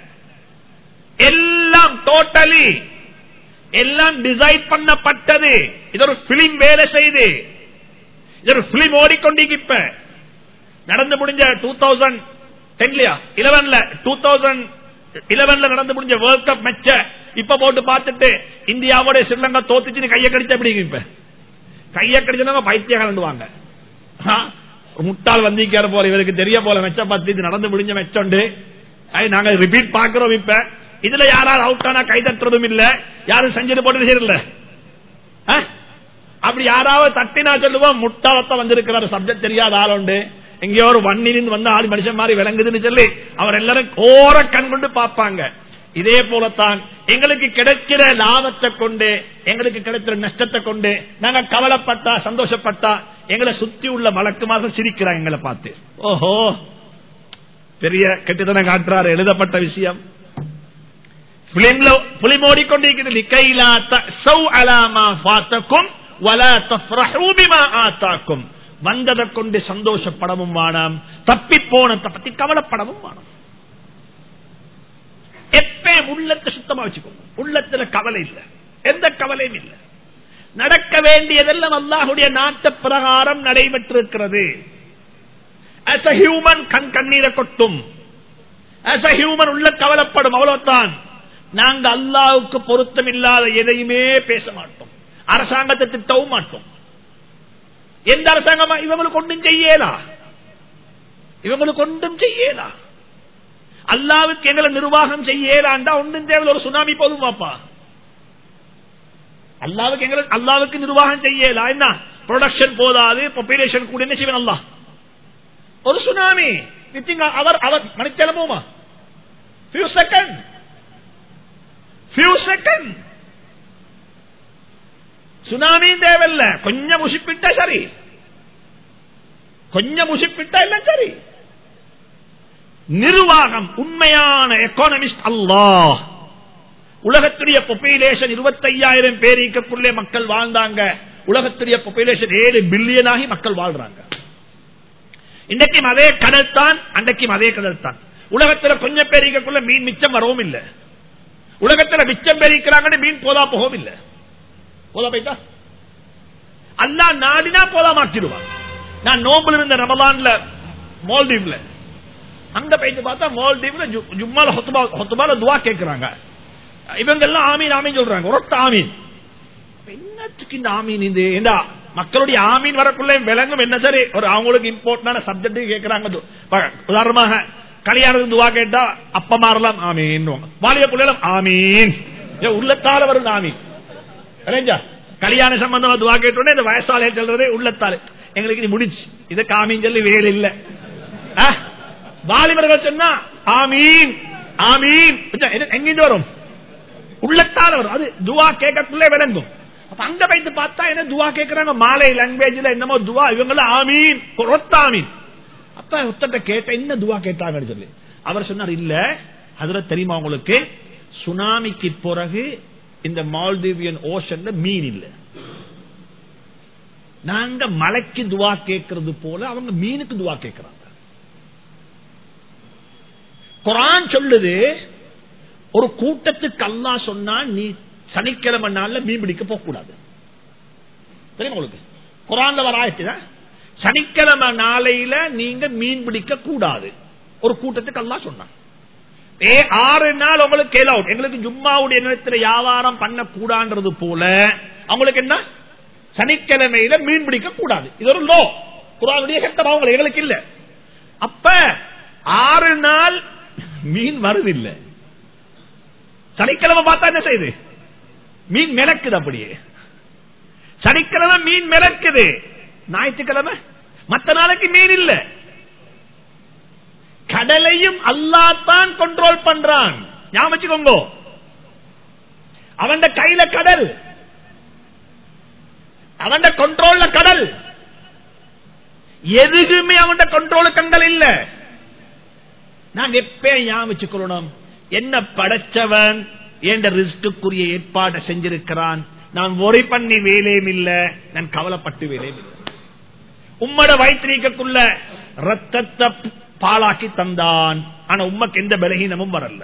எல்லாம் டோட்டலி எல்லாம் டிசைன் பண்ணப்பட்டது இது ஒரு பிலிம் வேலை செய்து இது ஒரு பிலிம் ஓடிக்கொண்டீங்க இப்ப நடந்து முடிஞ்ச டூ தௌசண்ட் டென்லயா இலவன்ல டூ தௌசண்ட் இலவன்ல நடந்து முடிஞ்ச வேர்ல்ட் கப் மேட்ச இப்ப போட்டு பார்த்துட்டு இந்தியாவோட ஸ்ரீலங்கா தோத்துச்சு கையை கடிச்ச அப்படிங்க இப்ப கையை கடிச்சவங்க பைத்தியம் கலந்துவாங்க முட்டாள் வந்திக்கார போல இவருக்கு தெரிய போல மெச்ச பார்த்து இது நடந்து முடிஞ்ச மெச்சோண்டு நாங்க ரிப்பீட் பாக்குறோம் இப்ப இதுல யாராவது அவுட் ஆனா கை தட்டுறதும் இல்ல யாரும் செஞ்சது போட்டு செய்யல அப்படி யாராவது தட்டினா சொல்லுவோம் முட்டாளத்த வந்திருக்கிறார் சப்ஜெக்ட் தெரியாத ஆள் உண்டு எங்கேயோ ஒரு வண்ணிலிருந்து வந்த ஆள் மனுஷன் மாதிரி விளங்குதுன்னு சொல்லி அவர் எல்லாரும் கோர கண் கொண்டு பார்ப்பாங்க இதே போலத்தான் எங்களுக்கு கிடைக்கிற லாபத்தை கொண்டு எங்களுக்கு கிடைக்கிற நஷ்டத்தை கொண்டு நாங்க கவலைப்பட்டா சந்தோஷப்பட்டா எங்களை சுத்தி உள்ள வழக்கமாக சிரிக்கிறாங்க எங்களை பார்த்து ஓஹோ பெரிய கெட்டுத்தனம் காட்டுறாரு எழுதப்பட்ட விஷயம் புலிம் ஓடிக்கொண்டிருக்கிறது வந்ததை கொண்டு சந்தோஷப்படவும் வானாம் தப்பி போனதை பத்தி கவலைப்படவும் வானம் எப்பயும் உள்ளத்தை சுத்தமா வச்சுக்கோங்க உள்ளத்துல கவலை இல்லை எந்த கவலையும் இல்லை நடக்க வேண்டியதெல்லாம் அல்லாஹுடைய நாட்டு பிரகாரம் நடைபெற்றிருக்கிறது as a human கண் கண்ணீரை கொட்டும் as a human உள்ள கவலைப்படும் அவ்வளவுதான் நாங்க அல்லாவுக்கு பொருத்தம் இல்லாத எதையுமே பேச மாட்டோம் அரசாங்கத்தை திட்டவும் மாட்டோம் எந்த அரசாங்கமா இவங்களுக்கு ஒன்றும் செய்யலா இவங்களுக்கு ஒன்றும் செய்யலா அல்லாவுக்கு எங்களை நிர்வாகம் செய்யலாண்டா ஒன்றும் தேவை ஒரு சுனாமி போதும் பாப்பா அல்லாவுக்கு எங்களுக்கு அல்லாவுக்கு நிர்வாகம் செய்யலா என்ன ப்ரொடக்ஷன் போதாது பாப்புலேஷன் கூட என்ன செய்வேன் அல்லா ஒரு சுனாமி அவர் அவர் மணிக்கிழமோமா few second few second tsunami தேவையில்ல கொஞ்சம் முசிப்பிட்டா சரி கொஞ்சம் முசிப்பிட்டா எல்லாம் சரி நிர்வாகம் உண்மையான எக்கானமிஸ்ட் அல்லாஹ் உலகத்துடைய பாப்புலேஷன் இருபத்தையாயிரம் பேர் இருக்கக்குள்ளே மக்கள் வாழ்ந்தாங்க உலகத்துடைய பாப்புலேஷன் ஏழு பில்லியன் ஆகி மக்கள் வாழ்றாங்க இன்றைக்கும் அதே கடல் தான் அன்றைக்கும் அதே கடல் தான் உலகத்துல கொஞ்சம் பேர் இருக்கக்குள்ள மீன் மிச்சம் வரவும் இல்லை உலகத்துல மிச்சம் பேர் இருக்கிறாங்கன்னு மீன் போதா போகவும் இல்லை போதா போயிட்டா அல்லா நாடினா போதா மாற்றிடுவான் நான் நோம்புல இருந்த ரமலான்ல மால்டீவ்ல அங்க போயிட்டு பார்த்தா மால்டீவ்ல ஜும்மால ஹொத்துபால துவா கேட்கிறாங்க இவங்க எல்லாம் ஆமீன் ஆமீன் சொல்றாங்க ஒரத்த ஆமீன் என்னத்துக்கு இந்த ஆமீன் இது ஏண்டா மக்களுடைய ஆமீன் வரக்குள்ள விளங்கும் என்ன சரி ஒரு அவங்களுக்கு இம்பார்ட்டன்டான சப்ஜெக்ட் கேட்கிறாங்க உதாரணமாக கல்யாணத்துக்கு துவா கேட்டா அப்ப மாறலாம் ஆமீன் வாலிய பிள்ளைகளும் ஆமீன் உள்ளத்தால வருது ஆமீன் கல்யாண சம்பந்தமா துவா கேட்டோன்னே இந்த வயசாலே சொல்றதே உள்ளத்தாலே எங்களுக்கு இது முடிச்சு இது காமீன் சொல்லி வேலை இல்ல வாலிபர்கள் சொன்னா ஆமீன் ஆமீன் எங்கிட்டு வரும் உள்ளத்தால வரும் அது துவா கேட்கக்குள்ளே விளங்கும் அப்ப அங்க போயிட்டு பார்த்தா என்ன துவா கேட்கறாங்க மாலை லாங்குவேஜ்ல என்னமோ துவா இவங்கள ஆமீன் ஒத்த ஆமீன் அப்ப ஒத்தட்ட கேட்ட என்ன துவா கேட்டாங்கன்னு சொல்லி அவர் சொன்னார் இல்ல அதுல தெரியுமா உங்களுக்கு சுனாமிக்கு பிறகு இந்த மால்தீவியன் ஓஷன்ல மீன் இல்ல நாங்க மலைக்கு துவா கேட்கறது போல அவங்க மீனுக்கு துவா கேட்கிறாங்க குரான் சொல்லுது ஒரு கூட்டத்துக்கு அல்லா சொன்னா நீ சனிக்கிழமை நாள்ல மீன் பிடிக்க போக கூடாது தெரியுமா உங்களுக்கு குரான்ல வர ஆயிடுச்சு சனிக்கிழமை நாளையில நீங்க மீன் பிடிக்க கூடாது ஒரு கூட்டத்துக்கு அல்லா சொன்னான் ஏ ஆறு நாள் உங்களுக்கு கேள் அவுட் எங்களுக்கு ஜும்மாவுடைய நேரத்தில் வியாபாரம் பண்ண கூடான்றது போல அவங்களுக்கு என்ன சனிக்கிழமையில மீன் பிடிக்க கூடாது இது ஒரு லோ குரானுடைய சட்டம் அவங்க எங்களுக்கு இல்ல அப்ப ஆறு நாள் மீன் வருதில்லை சனிக்கிழமை பார்த்தா என்ன செய்யுது மீன் மிளக்குது அப்படியே சனிக்கிழமை மீன் மிளக்குது ஞாயிற்றுக்கிழமை மத்த நாளைக்கு மீன் இல்ல கடலையும் அல்லாத்தான் கண்ட்ரோல் பண்றான் ஞாபகம் வச்சுக்கோங்க அவன் கையில கடல் அவன் கண்ட்ரோல்ல கடல் எதுக்குமே அவன் கண்ட்ரோல் கண்டல் இல்ல நாங்க எப்ப ஞாபகம் வச்சுக்கொள்ளணும் என்ன படைச்சவன் என்ற ரிஸ்டுக்குரிய ஏற்பாடு செஞ்சிருக்கிறான் நான் ஒரை பண்ணி வேலையும் இல்ல நான் கவலைப்பட்டு வேலையும் இல்லை உம்மட வயிற்றிக்குள்ள ரத்தத்தை பாலாக்கி தந்தான் ஆனா உம்மக்கு எந்த பலகீனமும் வரல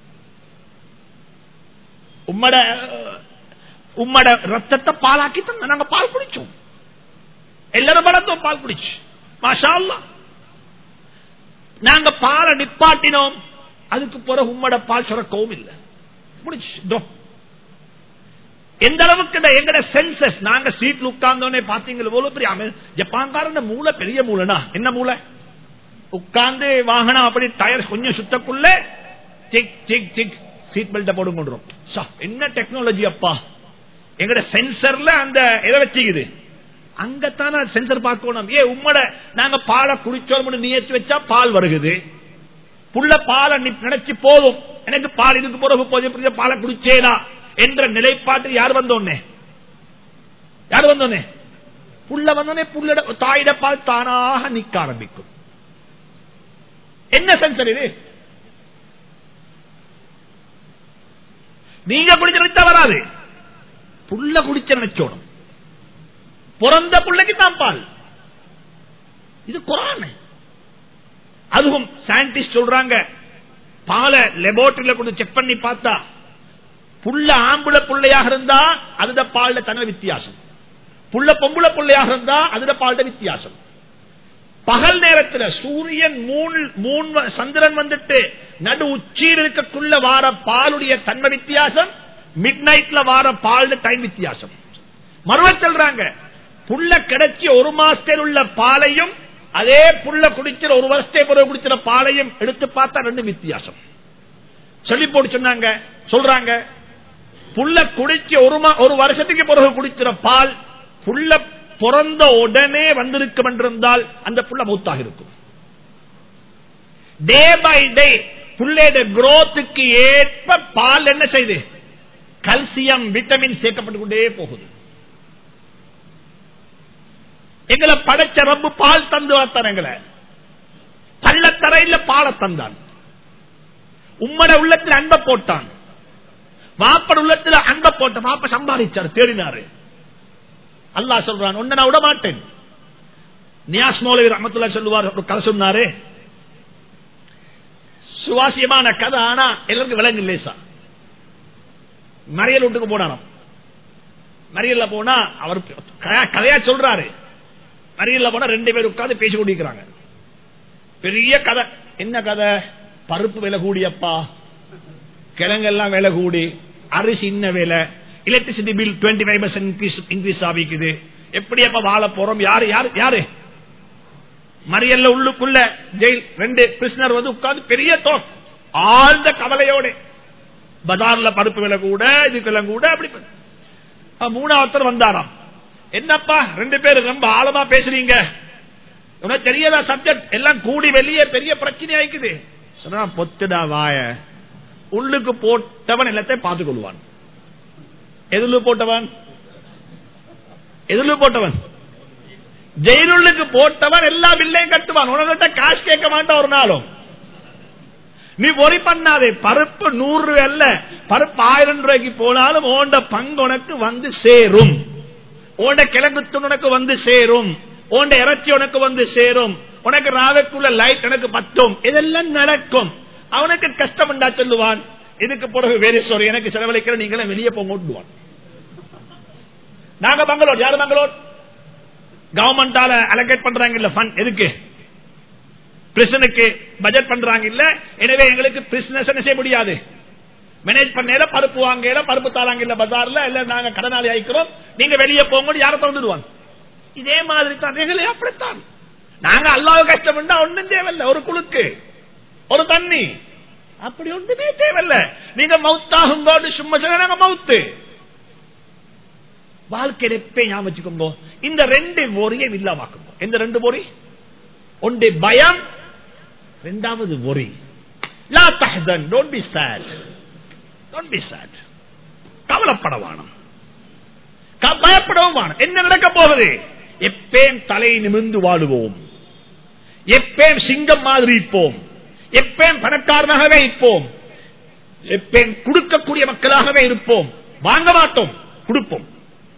உம்மட உம்மட ரத்தத்தை பாலாக்கி தந்த நாங்க பால் குடிச்சோம் எல்லாரும் வளர்த்தோம் பால் குடிச்சு மாஷா அல்லா நாங்க பாலை நிப்பாட்டினோம் அதுக்கு பிறகு உம்மட பால் சுரக்கவும் இல்லை முடிச்சு எந்த அளவுக்கு எங்கட சென்சஸ் நாங்க சீட்ல உட்கார்ந்தோன்னே பாத்தீங்களா எவ்வளவு பெரிய அமை ஜப்பான்காரன் மூளை பெரிய மூளைனா என்ன மூளை உட்கார்ந்து வாகனம் அப்படி டயர் கொஞ்சம் சுத்தக்குள்ள சிக் சிக் சிக் சீட் பெல்ட போடும் கொண்டுரும் என்ன டெக்னாலஜி அப்பா எங்கட சென்சர்ல அந்த எதை வச்சுக்குது அங்கத்தான சென்சர் பார்க்கணும் ஏ உம்மட நாங்க பாலை குடிச்சோம் நியச்சு வச்சா பால் வருகுது புள்ள பாலை நினைச்சு போதும் எனக்கு பால் இதுக்கு பிறகு போதும் பாலை குடிச்சேனா என்ற நிலைப்பாட்டில் யார் வந்தோன்னே யார் வந்தோன்னே புள்ள வந்தோடனே புள்ள தாயிட பால் தானாக நிக்க ஆரம்பிக்கும் என்ன சென்சர் இது நீங்க குடிச்ச நினைச்சா வராது புள்ள குடிச்ச நினைச்சோடும் பிறந்த பிள்ளைக்கு தான் பால் இது குரான் அதுவும் சயின்டிஸ்ட் சொல்றாங்க பாலை லெபோரட்டரியில கொண்டு செக் பண்ணி பார்த்தா புள்ள ஆம்புல பிள்ளையாக இருந்தா அதுட பால்ல தன வித்தியாசம் புள்ள பொம்புல பிள்ளையாக இருந்தா அதுட பால்ட வித்தியாசம் பகல் நேரத்தில் சூரியன் மூணு மூணு சந்திரன் வந்துட்டு நடு உச்சியில் இருக்கக்குள்ள வார பாலுடைய தன்மை வித்தியாசம் மிட் நைட்ல வார பால் டைம் வித்தியாசம் மறுவ சொல்றாங்க புள்ள கிடைச்சி ஒரு மாசத்தில் உள்ள பாலையும் அதே புள்ள குடிச்சிற ஒரு வருஷத்தை பிறகு குடிச்சிற பாலையும் எடுத்து பார்த்தா ரெண்டு வித்தியாசம் சொல்லி போட்டு சொன்னாங்க சொல்றாங்க புள்ள குடிச்சு ஒரு ஒரு வருஷத்துக்கு பிறகு குடிச்சிற பால் புள்ள பிறந்த உடனே வந்திருக்கும் என்றிருந்தால் அந்த புள்ள மூத்தாக இருக்கும் டே பை டே புள்ளையோட குரோத்துக்கு ஏற்ப பால் என்ன செய்து கல்சியம் விட்டமின் சேர்க்கப்பட்டு கொண்டே போகுது எங்களை படைச்ச ரப்பு பால் தந்து வளர்த்தான் எங்களை பள்ளத்தரையில் பாலை தந்தான் உம்மட உள்ளத்தில் அன்பை போட்டான் வாப்பட உள்ளத்தில் அன்பை போட்ட வாப்ப சம்பாதிச்சார் தேடினாரு அல்லா சொல்றான் ஒன்ன நான் விட மாட்டேன் நியாஸ் மௌலவி ரஹமத்துல்லா சொல்லுவார் ஒரு கதை சொன்னாரு சுவாசியமான கதை ஆனா எல்லாருக்கும் விலங்கு லேசா மறியல் வீட்டுக்கு போனாராம் மறியல்ல போனா அவர் கதையா சொல்றாரு மறியல்ல போனா ரெண்டு பேர் உட்கார்ந்து பேசி கொண்டிருக்கிறாங்க பெரிய கதை என்ன கதை பருப்பு விலை கூடியப்பா கிழங்கெல்லாம் விலை கூடி அரிசி இன்ன விலை electricity bill twenty five percent increase ஆகிக்குது எப்படி அப்ப வாழ போறோம் யாரு யாரு யாரு மறியல்ல உள்ளுக்குள்ள ஜெயில் ரெண்டு பிரிசனர் வந்து உட்கார்ந்து பெரிய தோக் ஆழ்ந்த கவலையோட பஜார்ல பருப்பு விலை கூட இதுக்கெல்லாம் கூட அப்படி மூணாவத்தர் வந்தாராம் என்னப்பா ரெண்டு பேரும் ரொம்ப ஆழமா பேசுறீங்க உனக்கு தெரியல சப்ஜெக்ட் எல்லாம் கூடி வெளியே பெரிய பிரச்சனை ஆயிக்குது சொன்னா பொத்துடா வாய உள்ளுக்கு போட்டவன் எல்லாத்தையும் பார்த்துக் கொள்வான் எதிர்ல போட்டவன் எதிர்ல போட்டவன் ஜெயிலுக்கு போட்டவன் எல்லா பில்லையும் கட்டுவான் உனக்கிட்ட காசு கேட்க மாட்டான் ஒரு நாளும் நீ பொறி பண்ணாதே பருப்பு நூறு அல்ல பருப்பு ஆயிரம் ரூபாய்க்கு போனாலும் ஓண்ட பங்கு உனக்கு வந்து சேரும் ஓண்ட கிழக்கு உனக்கு வந்து சேரும் ஓண்ட இறைச்சி உனக்கு வந்து சேரும் உனக்கு ராவைக்குள்ள லைட் எனக்கு பத்தும் இதெல்லாம் நடக்கும் அவனுக்கு கஷ்டம் உண்டா சொல்லுவான் இதுக்கு பிறகு வேறு சொல்லி எனக்கு செலவழிக்கிற நீங்களும் வெளியே போங்க நாங்க பெங்களூர் யாரு பெங்களூர் கவர்மெண்டால அலோகேட் பண்றாங்க இல்ல ஃபண்ட் எதுக்கு பிரிசனுக்கு பட்ஜெட் பண்றாங்க இல்ல எனவே எங்களுக்கு பிரிசனஸ் என்ன செய்ய முடியாது மேனேஜ் பண்ணல பருப்பு வாங்கல பருப்பு தாளாங்க இல்ல பஜார்ல இல்ல நாங்க கடனாளி ஆயிக்கிறோம் நீங்க வெளியே போங்க யார திறந்துடுவாங்க இதே மாதிரி தான் எங்களை அப்படித்தான் நாங்க அல்லாத கஷ்டம் ஒன்னும் தேவையில்ல ஒரு குழுக்கு ஒரு தண்ணி அப்படி ஒன்றுமே தேவையில்ல நீங்க மவுத்தாகும் போது சும்மா சொல்ல நாங்க மவுத்து வாழ்க்கையில எப்ப ஞாபகம் வச்சுக்கோங்க இந்த ரெண்டு ஒரியை இல்லாமாக்குங்க எந்த ரெண்டு பொறி ஒன்று பயம் ரெண்டாவது ஒரி லா தஹ்தன் don't be sad don't be sad கவலைப்படவானம் பயப்படவும் வானம் என்ன நடக்க போகுது எப்பேம் தலை நிமிர்ந்து வாழுவோம் எப்பேம் சிங்கம் மாதிரி இருப்போம் எப்பேம் பணக்காரனாகவே இருப்போம் எப்பேம் கொடுக்கக்கூடிய மக்களாகவே இருப்போம் வாங்க மாட்டோம் கொடுப்போம்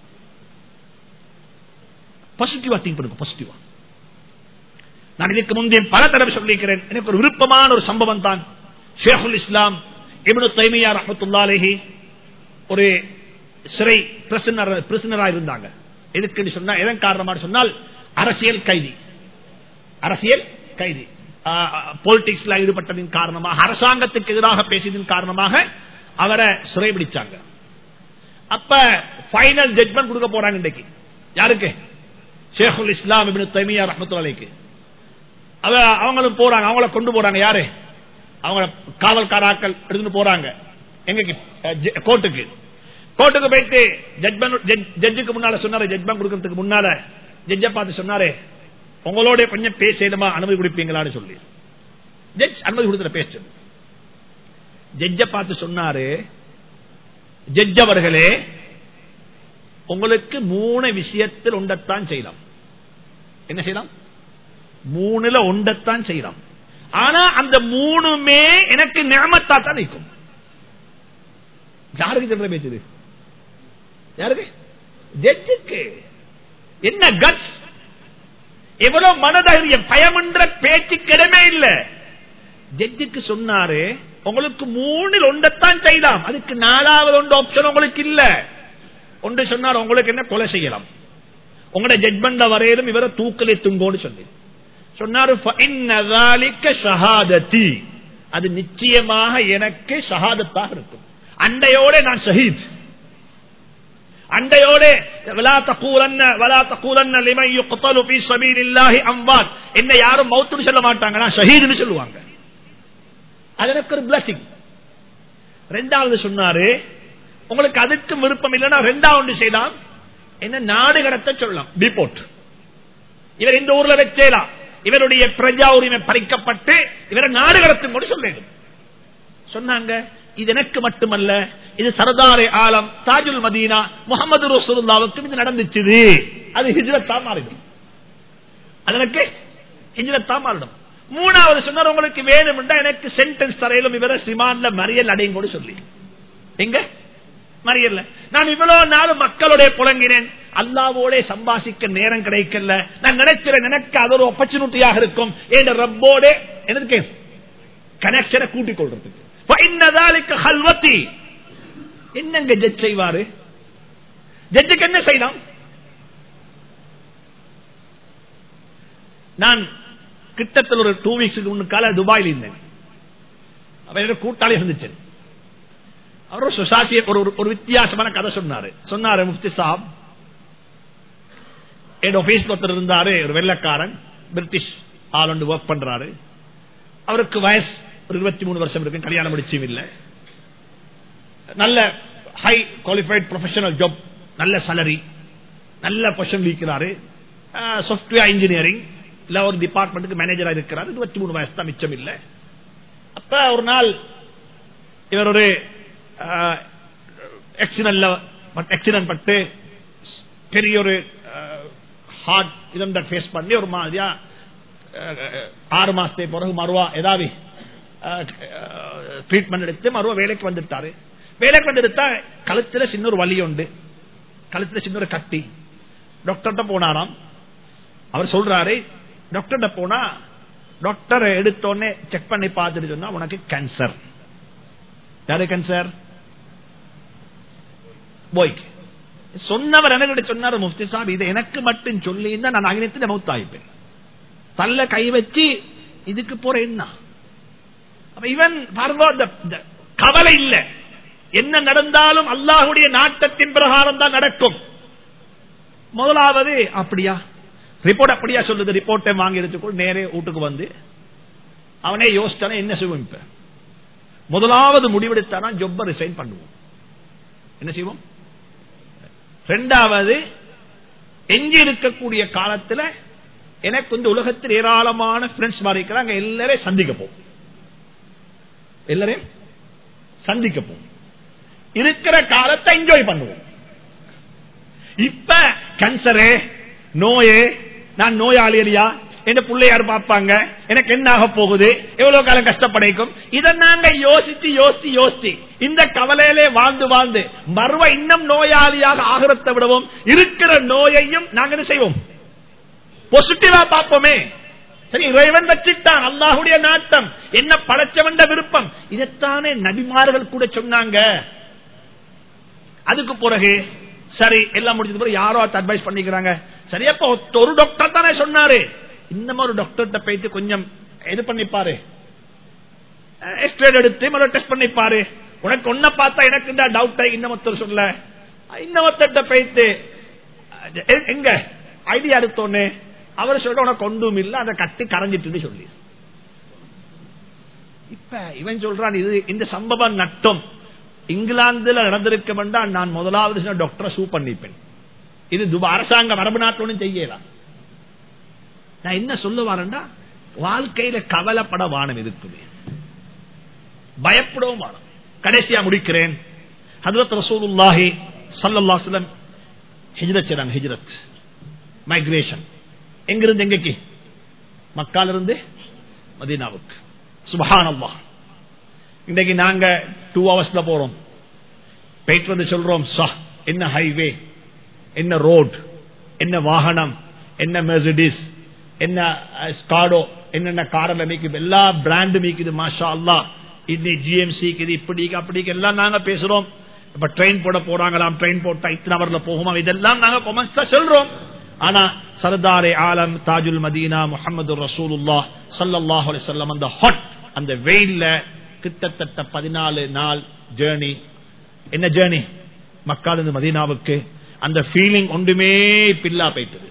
பாசிட்டிவா திங்க் பண்ணுங்க பாசிட்டிவா நான் இதுக்கு முந்தைய பல தடவை சொல்லியிருக்கிறேன் எனக்கு ஒரு விருப்பமான ஒரு சம்பவம் தான் ஷேகுல் இஸ்லாம் இபனு தைமையா ரஹமத்துல்லாலேஹி ஒரு சிறை பிரசனராக இருந்தாங்க எதுக்கு சொன்னா எதன் காரணமாக சொன்னால் அரசியல் கைதி அரசியல் கைதி பொலிட்டிக்ஸ்ல ஈடுபட்டதின் காரணமாக அரசாங்கத்துக்கு எதிராக பேசியதன் காரணமாக அவரை சிறைபிடிச்சாங்க அப்ப பைனல் ஜட்மெண்ட் கொடுக்க போறாங்க இன்றைக்கு யாருக்கு ஷேகுல் இஸ்லாம் இபின் தைமியா ரஹமத்துல்லாலைக்கு அவங்களும் போறாங்க அவங்கள கொண்டு போறாங்க யாரு அவங்க காவல்காராக்கள் எடுத்துட்டு போறாங்க எங்க கோர்ட்டுக்கு கோர்ட்டுக்கு போயிட்டு ஜட்ஜுக்கு முன்னால சொன்னாரு ஜட்மெண்ட் கொடுக்கறதுக்கு முன்னால ஜட்ஜ பார்த்து சொன்னாரு உங்களோட கொஞ்சம் பேசணுமா அனுமதி கொடுப்பீங்களான்னு சொல்லி ஜட்ஜ் அனுமதி கொடுத்துற பேச ஜட்ஜ பார்த்து சொன்னாரு ஜட்ஜ் அவர்களே உங்களுக்கு மூணு விஷயத்தில் உண்டத்தான் செய்யலாம் என்ன செய்யலாம் மூணுல ஒன்றத்தான் செய்யலாம் ஆனா அந்த மூணுமே எனக்கு நியமத்தா தான் நிற்கும் யாருக்கு சொல்ற பேசுது யாருக்கு ஜட்ஜுக்கு என்ன கட்ஸ் எவ்வளவு மனதைரியம் பயமன்ற பேச்சு கிடமே இல்ல ஜட்ஜுக்கு சொன்னாரு உங்களுக்கு மூணில் ஒன்றத்தான் செய்யலாம் அதுக்கு நாலாவது ஒன்று ஆப்ஷன் உங்களுக்கு இல்ல ஒன்று சொன்னார் உங்களுக்கு என்ன கொலை செய்யலாம் உங்களோட ஜட்மெண்ட் வரையிலும் இவரை தூக்கலை துங்கோன்னு சொல்லி சொன்னாரு அது நிச்சயமாக எனக்கு ஷஹாதத்தாக இருக்கும் அண்டையோட நான் ஷஹீத் அண்டையோட என்ன யாரும் மௌத்துன்னு சொல்ல மாட்டாங்க நான் ஷஹீதுன்னு சொல்லுவாங்க அது எனக்கு ஒரு பிளஸிங் ரெண்டாவது சொன்னாரு உங்களுக்கு அதுக்கும் விருப்பம் இல்லைன்னா ரெண்டாவது செய்யலாம் என்ன நாடு கடத்த சொல்லலாம் டிபோர்ட் இவர் இந்த ஊர்ல வச்சேலாம் இவருடைய பிரஜா உரிமை பறிக்கப்பட்டு இவரை நாடு கடத்தும் கூட சொல்லிடும் சொன்னாங்க இது எனக்கு மட்டுமல்ல இது சரதாரே ஆலம் தாஜுல் மதீனா முகமது ரசூலுல்லாவுக்கும் இது நடந்துச்சு அது ஹிஜ்ரத்தா மாறிடும் அது எனக்கு ஹிஜ்ரத்தா மாறிடும் மூணாவது சொன்னார் உங்களுக்கு வேணும் எனக்கு சென்டென்ஸ் தரையிலும் இவரை சிமான்ல மறியல் அடையும் கூட சொல்லி எங்க மறியல்ல நான் இவ்வளவு நாள் மக்களுடைய புலங்கினேன் அல்லாவோட சம்பாசிக்க நேரம் கிடைக்கல நான் நினைக்கிறேன் எனக்கு அது ஒரு ஆப்பர்ச்சுனிட்டியாக இருக்கும் என் ரப்போட எனக்கு கனெக்ஷனை கூட்டிக் கொள்றதுக்கு ஹல்வத்தி என்னங்க ஜட்ஜ் செய்வாரு ஜட்ஜுக்கு என்ன செய்யலாம் நான் கிட்டத்தில் ஒரு டூ வீக்ஸுக்கு முன்னுக்கால துபாயில் இருந்தேன் அவரோட கூட்டாளி சந்திச்சேன் அவர் சுசாசிய ஒரு ஒரு வித்தியாசமான கதை சொன்னாரு சொன்னாரு முஃப்தி சாப் என் ஆபீஸ்ல ஒருத்தர் இருந்தாரு ஒரு வெள்ளக்காரன் பிரிட்டிஷ் ஆள் ஒன்று ஒர்க் பண்றாரு அவருக்கு வயசு ஒரு இருபத்தி மூணு வருஷம் இருக்கு கல்யாணம் முடிச்சும் இல்லை நல்ல ஹை குவாலிஃபைட் ப்ரொஃபஷனல் ஜாப் நல்ல சேலரி நல்ல பொசிஷன் இருக்கிறாரு சாப்ட்வேர் இன்ஜினியரிங் இல்ல ஒரு டிபார்ட்மெண்ட்டுக்கு மேனேஜரா இருக்கிறார் இருபத்தி மூணு வயசு தான் மிச்சம் இல்லை அப்ப ஒரு நாள் இவர் ஒரு ஆக்சிடென்ட் பட்டு பெரிய ஒரு ஹார்ட் இதம் ஃபேஸ் பண்ணி ஒரு மாதிரியா ஆறு மாசத்துக்கு பிறகு மறுவா ஏதாவது ட்ரீட்மெண்ட் எடுத்து மறுவா வேலைக்கு வந்துட்டாரு வேலைக்கு வந்து எடுத்தா கழுத்துல சின்ன ஒரு வலி உண்டு கழுத்துல சின்ன ஒரு கட்டி டாக்டர்கிட்ட போனாராம் அவர் சொல்றாரு டாக்டர்கிட்ட போனா டாக்டர் எடுத்தோடனே செக் பண்ணி பார்த்துட்டு சொன்னா உனக்கு கேன்சர் யாரு கேன்சர் போய்க்கு சொன்னவர் என்ன சொன்னார் முஃப்தி சாப் இது எனக்கு மட்டும் சொல்லி இருந்தா நான் அகிலத்தில் மௌத்தாயிப்பேன் தள்ள கை வச்சு இதுக்கு போற என்ன இவன் பாருங்க கவலை இல்ல என்ன நடந்தாலும் அல்லாஹுடைய நாட்டத்தின் பிரகாரம் தான் நடக்கும் முதலாவது அப்படியா ரிப்போர்ட் அப்படியா சொல்லுது ரிப்போர்ட்டை வாங்கி எடுத்துக்கொள் நேரே வீட்டுக்கு வந்து அவனே யோசிச்சானே என்ன செய்வோம் இப்ப முதலாவது முடிவெடுத்தானா ஜொப்ப ரிசைன் பண்ணுவோம் என்ன செய்வோம் ரெண்டாவது எஞ்சி இருக்கக்கூடிய காலத்துல எனக்கு இந்த உலகத்தில் ஏராளமான ஃப்ரெண்ட்ஸ் மாதிரி இருக்கிறாங்க எல்லாரையும் சந்திக்க போகும் எல்லாரையும் சந்திக்க போகும் இருக்கிற காலத்தை என்ஜாய் பண்ணுவோம் இப்ப கேன்சரு நோயே நான் நோயாளி இல்லையா என்ன பிள்ளையார் பார்ப்பாங்க எனக்கு என்ன ஆக போகுது எவ்வளவு காலம் கஷ்டப்படைக்கும் இதை நாங்க யோசிச்சு யோசிச்சு யோசிச்சு இந்த கவலையிலே வாழ்ந்து வாழ்ந்து மறுவ இன்னும் நோயாளியாக ஆகிறத விடவும் இருக்கிற நோயையும் நாங்க என்ன செய்வோம் பாசிட்டிவா பார்ப்போமே சரி இறைவன் வச்சிட்டான் அல்லாஹுடைய நாட்டம் என்ன படைச்சவண்ட விருப்பம் இதைத்தானே நபிமார்கள் கூட சொன்னாங்க அதுக்கு பிறகு சரி எல்லாம் முடிஞ்சது பிறகு யாரோ அட்வைஸ் பண்ணிக்கிறாங்க சரி அப்ப ஒரு டாக்டர் தானே சொன்னாரு இன்னும் ஒரு டாக்டர்கிட்ட போயிட்டு கொஞ்சம் இது பண்ணிப்பாரு எக்ஸ்ரே எடுத்து மறுபடியும் டெஸ்ட் பண்ணிப்பாரு உனக்கு ஒன்ன பார்த்தா எனக்கு இந்த டவுட் இன்னமொத்தர் சொல்ல இன்னமொத்த போயிட்டு எ- எங்க ஐடியா எடுத்தோன்னு அவர் சொல்ற உனக்கு ஒன்றும் இல்ல அதை கட்டி கரைஞ்சிட்டு சொல்லி இப்ப இவன் சொல்றான் இது இந்த சம்பவம் நட்டம் இங்கிலாந்துல நடந்திருக்க வேண்டாம் நான் முதலாவது டாக்டரை சூ பண்ணிப்பேன் இது துபா அரசாங்கம் அரபு நாட்டோன்னு செய்யலாம் நான் என்ன சொல்ல வரேன்டா வாழ்க்கையில கவலைப்பட வானம் இருக்குது பயப்படவும் வானம் கடைசியா முடிக்கிறேன் ஹதரத் ரசூலுல்லாஹி ஸல்லல்லாஹு அலைஹி வஸல்லம் ஹிஜ்ரத் செய்றாங்க ஹிஜ்ரத் மைக்ரேஷன் எங்கிருந்து எங்கக்கு மக்கால இருந்து மதீனாவுக்கு சுபஹானல்லாஹ் இன்றைக்கு நாங்க டூ ஹவர்ஸ்ல போறோம் போயிட்டு வந்து சொல்றோம் சா என்ன ஹைவே என்ன ரோட் என்ன வாகனம் என்ன மெர்சிடிஸ் என்ன ஸ்காடோ என்னென்ன காரில் மீக்குது எல்லா பிராண்டு மீக்குது மாஷா அல்லா இன்னைக்கு ஜிஎம்சி இப்படி அப்படி எல்லாம் நாங்க பேசுறோம் இப்ப ட்ரெயின் போட போறாங்களாம் ட்ரெயின் போட்டா இத்தனை அவர்ல போகுமா இதெல்லாம் நாங்க கொமெண்ட்ஸ்ல சொல்றோம் ஆனா சர்தாரே ஆலம் தாஜுல் மதீனா முகமது ரசூலுல்லா சல்லல்லாஹு அலைஹி வஸல்லம் அந்த ஹாட் அந்த வெயில்ல கிட்டத்தட்ட பதினாலு நாள் ஜேர்னி என்ன ஜேர்னி மக்கால் மதீனாவுக்கு அந்த ஃபீலிங் ஒன்றுமே பில்லா போயிட்டது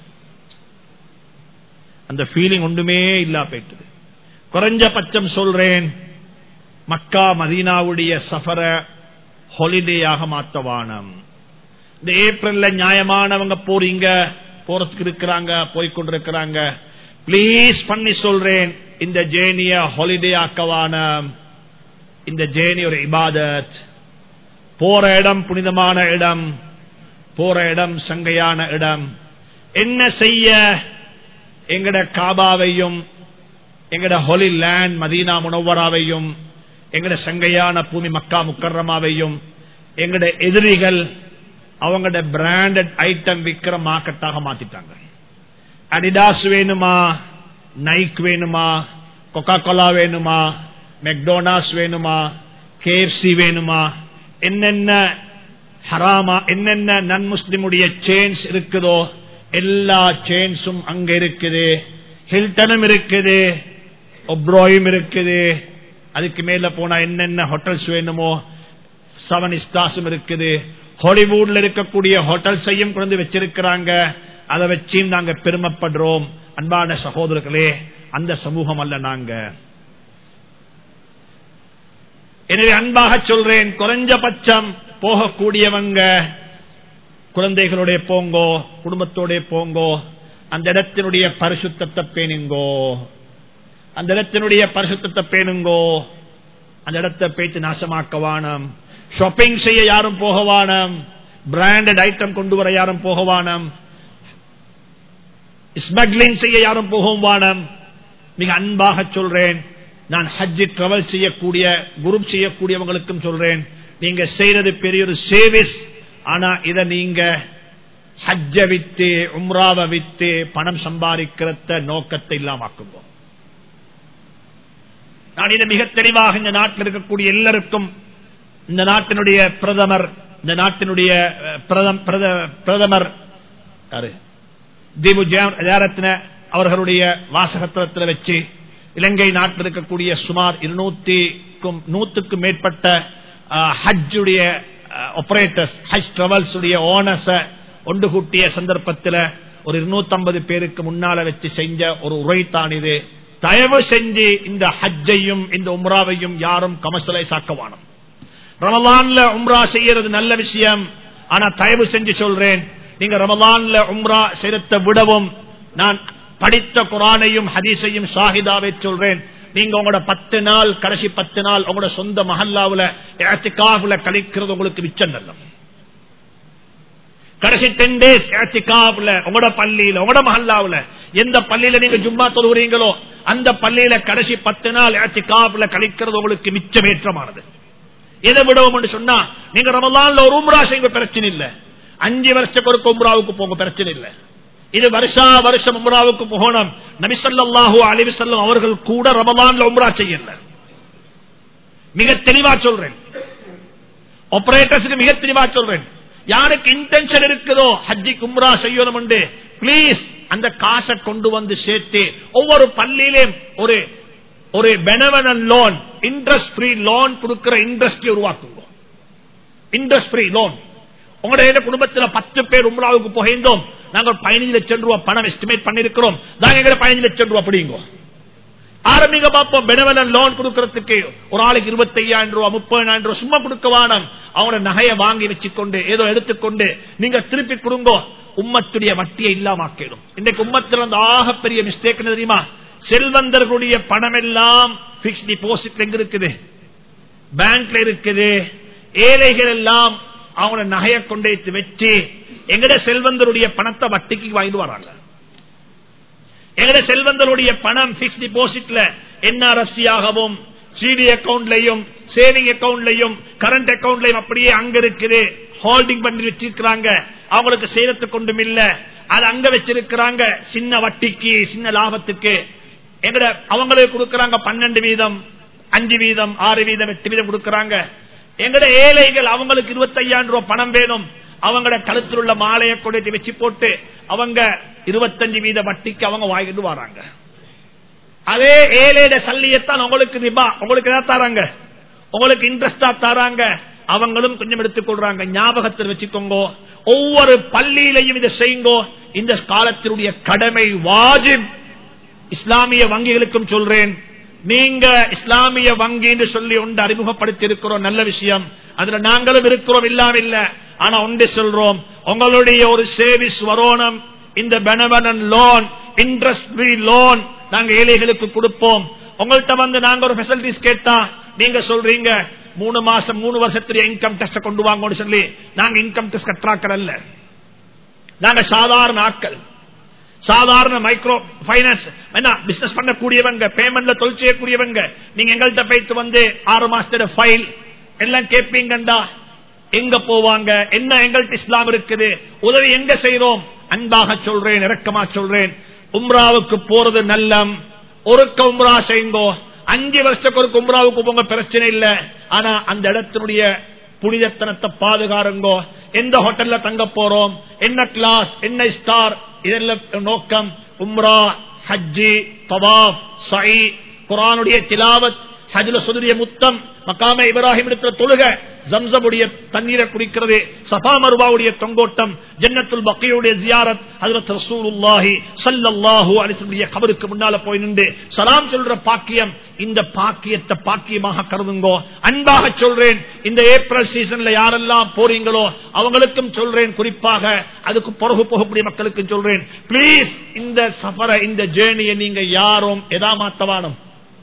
அந்த ஃபீலிங் ஒன்றுமே இல்லா போயிட்டது குறைஞ்சபட்சம் சொல்றேன் மக்கா மதீனாவுடைய சஃபர ஹாலிடேயாக மாத்தவானம் இந்த ஏப்ரல்ல நியாயமானவங்க போறீங்க போறதுக்கு இருக்கிறாங்க போய்கொண்டிருக்கிறாங்க பிளீஸ் பண்ணி சொல்றேன் இந்த ஜேனிய ஹாலிடே ஆக்கவானம் இந்த ஜேனி ஒரு இபாதத் போற இடம் புனிதமான இடம் போற இடம் சங்கையான இடம் என்ன செய்ய எங்கட காபாவையும் எங்கட ஹொலி லேண்ட் மதீனா முனவராவையும் எங்கட சங்கையான பூமி மக்கா முக்கரமாவையும் எங்கட எதிரிகள் அவங்களோட பிராண்டட் ஐட்டம் விக்கிற மார்க்கெட்டாக மாத்திட்டாங்க அடிடாஸ் வேணுமா நைக் வேணுமா கொக்கா கோலா வேணுமா மெக்டோனாஸ் வேணுமா கேஎஃப்சி வேணுமா என்னென்ன ஹராமா என்னென்ன நன் முஸ்லிமுடைய செயின்ஸ் இருக்குதோ எல்லா செயின்ஸும் அங்க இருக்குது ஹில்டனும் இருக்குது ஒப்ரோயும் இருக்குது அதுக்கு மேல போனா என்னென்ன ஹோட்டல்ஸ் வேணுமோ செவன் ஸ்டார்ஸும் இருக்குது ஹாலிவுட்ல இருக்கக்கூடிய ஹோட்டல்ஸையும் கொண்டு வச்சிருக்கிறாங்க அதை வச்சும் நாங்க பெருமைப்படுறோம் அன்பான சகோதரர்களே அந்த சமூகம் அல்ல நாங்க எனவே அன்பாக சொல்றேன் குறைஞ்சபட்சம் போகக்கூடியவங்க குழந்தைகளுடைய போங்கோ குடும்பத்தோட போங்கோ அந்த இடத்தினுடைய பரிசுத்தத்தை பேணுங்கோ அந்த இடத்தினுடைய பரிசுத்தத்தை பேணுங்கோ அந்த இடத்தை போயிட்டு நாசமாக்கவானம் ஷாப்பிங் செய்ய யாரும் போகவானம் பிராண்டட் ஐட்டம் கொண்டு வர யாரும் போகவானம் ஸ்மக்லிங் செய்ய யாரும் போகும் வானம் மிக அன்பாக சொல்றேன் நான் ஹஜ்ஜி டிராவல் செய்யக்கூடிய குரூப் செய்யக்கூடியவங்களுக்கும் சொல்றேன் நீங்க செய்யறது பெரிய ஒரு சேவிஸ் ஆனா இத நீங்க ஹஜ்ஜ வித்து உம்ராவை வித்து பணம் சம்பாதிக்கிறத நோக்கத்தை இல்லாமக்குங்க நான் இதை மிக தெளிவாக இந்த நாட்டில் இருக்கக்கூடிய எல்லாருக்கும் இந்த நாட்டினுடைய பிரதமர் இந்த நாட்டினுடைய அஹ், பிரதம்- பிரத- பிரதமர் யாரு தீபு ஜெயரத்ன அவர்களுடைய வாசகத்திரத்தில் வச்சு இலங்கை நாட்டில் இருக்கக்கூடிய சுமார் இருநூத்திக்கும் நூத்துக்கும் மேற்பட்ட அஹ், ஹஜ்ஜுடைய ஆபரேட்டர்ஸ் ஹஜ் டிராவல்ஸ் உடைய ஓனர்ஸ ஒன்று கூட்டிய சந்தர்ப்பத்தில் ஒரு இருநூத்தி பேருக்கு முன்னால வச்சு செஞ்ச ஒரு உரைத்தான் இது தயவு செஞ்சு இந்த ஹஜ்ஜையும் இந்த உம்ராவையும் யாரும் கமர்ஷியலைஸ் ஆக்கவானம் ரமலான்ல உம்ரா செய்யறது நல்ல விஷயம் ஆனா தயவு செஞ்சு சொல்றேன் நீங்க ரமலான்ல உம்ரா செலுத்த விடவும் நான் படித்த குரானையும் ஹதீஸையும் ஷாஹிதாவை சொல்றேன் நீங்க உங்களோட பத்து நாள் கடைசி பத்து நாள் உங்களோட சொந்த மஹல்லாவுல ஏத்திகாவுல கழிக்கிறது உங்களுக்கு மிச்சம் நல்லம் கடைசி டென் டேஸ் ஏத்திகாவுல உங்களோட பள்ளியில உங்களோட மஹல்லாவுல எந்த பள்ளியில நீங்க ஜும்மா தொழுகிறீங்களோ அந்த பள்ளியில கடைசி பத்து நாள் ஏத்திகாவுல கழிக்கிறது உங்களுக்கு மிச்சமேற்றமானது எதை விடவும் என்று சொன்னா நீங்க ரமலான்ல ஒரு உம்ரா செய்ய பிரச்சனை இல்ல அஞ்சு வருஷத்துக்கு ஒரு உம்ராவுக்கு போங்க பிரச்சனை இல்ல இது வருஷா வருஷம் உம்ராவுக்கு போகணும் நபிசல்லாஹூ அலிவிசல்லம் அவர்கள் கூட ரமலான்ல உம்ரா செய்யல மிக தெளிவா சொல்றேன் ஆபரேட்டர்ஸுக்கு மிக தெளிவா சொல்றேன் யாருக்கு இன்டென்ஷன் இருக்குதோ ஹஜ்ஜி கும்ரா செய்யணும் உண்டு பிளீஸ் அந்த காசை கொண்டு வந்து சேர்த்து ஒவ்வொரு பள்ளியிலும் ஒரு ஒரு பெனவனன் லோன் இன்ட்ரெஸ்ட் ஃப்ரீ லோன் கொடுக்கிற இண்டஸ்ட்ரி உருவாக்குங்க இன்ட்ரெஸ்ட் ஃப்ரீ லோன் உங்களுடைய குடும்பத்தில் பத்து பேர் உம்ராவுக்கு போகின்றோம் நாங்கள் பதினஞ்சு லட்சம் ரூபாய் பணம் எஸ்டிமேட் பண்ணிருக்கிறோம் நாங்க எங்க பதினஞ்சு லட்சம் ரூபாய் அப்படிங்க ஆரம்பிங்க பார்ப்போம் பெனவலன் லோன் கொடுக்கறதுக்கு ஒரு ஆளுக்கு இருபத்தி ஐயாயிரம் ரூபாய் முப்பதாயிரம் ரூபாய் சும்மா கொடுக்க வேணும் அவங்களோட நகையை வாங்கி வச்சுக்கொண்டு ஏதோ எடுத்துக்கொண்டு நீங்க திருப்பி கொடுங்க உம்மத்துடைய வட்டியை இல்லாமக்கிடும் இன்றைக்கு உம்மத்தில் அந்த ஆகப்பெரிய மிஸ்டேக் தெரியுமா செல்வந்தர்களுடைய பணம் எல்லாம் பிக்ஸ் டிபாசிட் எங்க இருக்குது பேங்க்ல இருக்குது ஏழைகள் எல்லாம் அவங்களோட நகையை கொண்டு வச்சு எங்கட செல்வந்தருடைய பணத்தை வட்டிக்கு வாங்கிட்டு வராங்க எங்கட செல்வந்தருடைய பணம் பிக்ஸ் டிபாசிட்ல என்ஆர்எஸ்சியாகவும் சிடி அக்கவுண்ட்லயும் சேவிங் அக்கவுண்ட்லயும் கரண்ட் அக்கவுண்ட்லயும் அப்படியே அங்க இருக்குது ஹோல்டிங் பண்ணி வச்சிருக்கிறாங்க அவங்களுக்கு செய்யறது கொண்டும் இல்ல அது அங்க வச்சிருக்கிறாங்க சின்ன வட்டிக்கு சின்ன லாபத்துக்கு எங்கட அவங்களுக்கு கொடுக்கறாங்க பன்னெண்டு வீதம் அஞ்சு வீதம் ஆறு வீதம் எட்டு வீதம் கொடுக்கறாங்க எங்கட ஏழைகள் அவங்களுக்கு இருபத்தி ஐயாயிரம் ரூபாய் பணம் வேணும் அவங்களோட கழுத்தில் உள்ள மாலையை கொண்டு வச்சு போட்டு அவங்க இருபத்தஞ்சு வீத வட்டிக்கு அவங்க வாங்கிட்டு வராங்க அதே ஏழையிட சல்லியத்தான் உங்களுக்கு ரிபா உங்களுக்கு ஏதாவது தராங்க உங்களுக்கு இன்ட்ரெஸ்டா தராங்க அவங்களும் கொஞ்சம் எடுத்துக்கொள்றாங்க ஞாபகத்தில் வச்சுக்கோங்க ஒவ்வொரு பள்ளியிலையும் இதை செய்யுங்கோ இந்த காலத்தினுடைய கடமை வாஜிப் இஸ்லாமிய வங்கிகளுக்கும் சொல்றேன் நீங்க இஸ்லாமிய வங்கி என்று சொல்லி ஒன்று அறிமுகப்படுத்தி இருக்கிறோம் நல்ல விஷயம் அதுல நாங்களும் இருக்கிறோம் இல்லாம இல்ல ஆனா ஒன்று சொல்றோம் உங்களுடைய ஒரு சேவிஸ் வரணும் இந்த பெனவனன் லோன் இன்ட்ரெஸ்ட் ஃப்ரீ லோன் நாங்க ஏழைகளுக்கு கொடுப்போம் உங்கள்கிட்ட வந்து நாங்க ஒரு பெசிலிட்டிஸ் கேட்டா நீங்க சொல்றீங்க மூணு மாசம் மூணு வருஷத்துடைய இன்கம் டெஸ்ட் கொண்டு வாங்கன்னு சொல்லி நாங்க இன்கம் டெஸ்ட் கற்றாக்கிறல்ல நாங்க சாதாரண ஆட்கள் சாதாரண மைக்ரோ பைனான்ஸ் என்ன பிசினஸ் பண்ணக்கூடியவங்க பேமெண்ட்ல தொழில் செய்யக்கூடியவங்க நீங்க எங்கள்கிட்ட போயிட்டு வந்து ஆறு மாசத்தோட ஃபைல் எல்லாம் கேட்பீங்கண்டா எங்க போவாங்க என்ன எங்கள்கிட்ட இஸ்லாம் இருக்குது உதவி எங்க செய்யறோம் அன்பாக சொல்றேன் இறக்கமா சொல்றேன் உம்ராவுக்கு போறது நல்லம் ஒருக்க உம்ரா செய்யுங்கோ அஞ்சு வருஷத்துக்கு ஒரு உம்ராவுக்கு போங்க பிரச்சனை இல்ல ஆனா அந்த இடத்தினுடைய புனிதத்தனத்தை பாதுகாருங்கோ எந்த ஹோட்டல்ல தங்க போறோம் என்ன கிளாஸ் என்ன ஸ்டார் இதெல்லாம் நோக்கம் உம்ரா ஹஜ்ஜி தவாப் சை குரானுடைய திலாவத் ஹஜ்ல சுதுரிய முத்தம் மக்காம இப்ராஹிம் இடத்துல தொழுக ஜம்சமுடைய தண்ணீரை குடிக்கிறது சபா மருபாவுடைய தொங்கோட்டம் ஜன்னத்துல் பக்கியுடைய ஜியாரத் ஹஜரத் ரசூலுல்லாஹி ஸல்லல்லாஹு அலைஹி வஸல்லம் கபருக்கு முன்னால போய் நின்று சலாம் சொல்ற பாக்கியம் இந்த பாக்கியத்தை பாக்கியமாக கருதுங்கோ அன்பாக சொல்றேன் இந்த ஏப்ரல் சீசன்ல யாரெல்லாம் போறீங்களோ அவங்களுக்கும் சொல்றேன் குறிப்பாக அதுக்கு பிறகு போகக்கூடிய மக்களுக்கும் சொல்றேன் பிளீஸ் இந்த சஃபரை இந்த ஜேர்னியை நீங்க யாரும் எதா மாத்தவானும்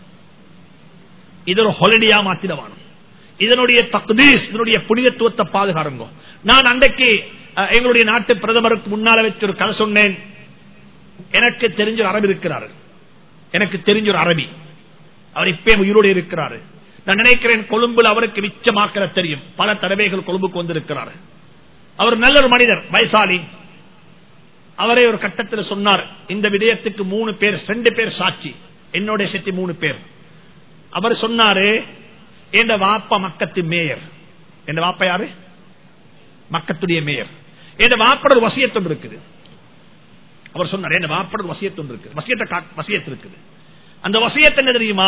இது ஒரு ஹாலிடேயா மாத்திடவானும் இதனுடைய தக்தீஸ் இதனுடைய புனிதத்துவத்தை பாதுகாருங்க நான் அன்றைக்கு அஹ், எங்களுடைய நாட்டு பிரதமருக்கு முன்னால வச்சு ஒரு கதை சொன்னேன் எனக்கு தெரிஞ்ச ஒரு அரபி இருக்கிறாரு எனக்கு தெரிஞ்ச ஒரு அரபி அவர் இப்பே உயிரோடு இருக்கிறாரு நான் நினைக்கிறேன் கொழும்புல அவருக்கு மிச்சமாக்கிற தெரியும் பல தடவைகள் கொழும்புக்கு வந்திருக்கிறார் அவர் நல்ல ஒரு மனிதர் வயசாலி அவரே ஒரு கட்டத்தில் சொன்னார் இந்த விடயத்துக்கு மூணு பேர் ரெண்டு பேர் சாட்சி என்னுடைய சேர்த்து மூணு பேர் அவர் சொன்னாரு என் வாப்பா மக்கத்து மேயர் என் வாப்பா யாரு மக்கத்துடைய மேயர் என் வாப்பட ஒரு வசியத்தொன்று இருக்குது அவர் சொன்னார் என் வாப்பட ஒரு வசியத்தொன்று இருக்குது வசியத்தை கா- வசியத்து இருக்குது அந்த வசியத்தை என்ன தெரியுமா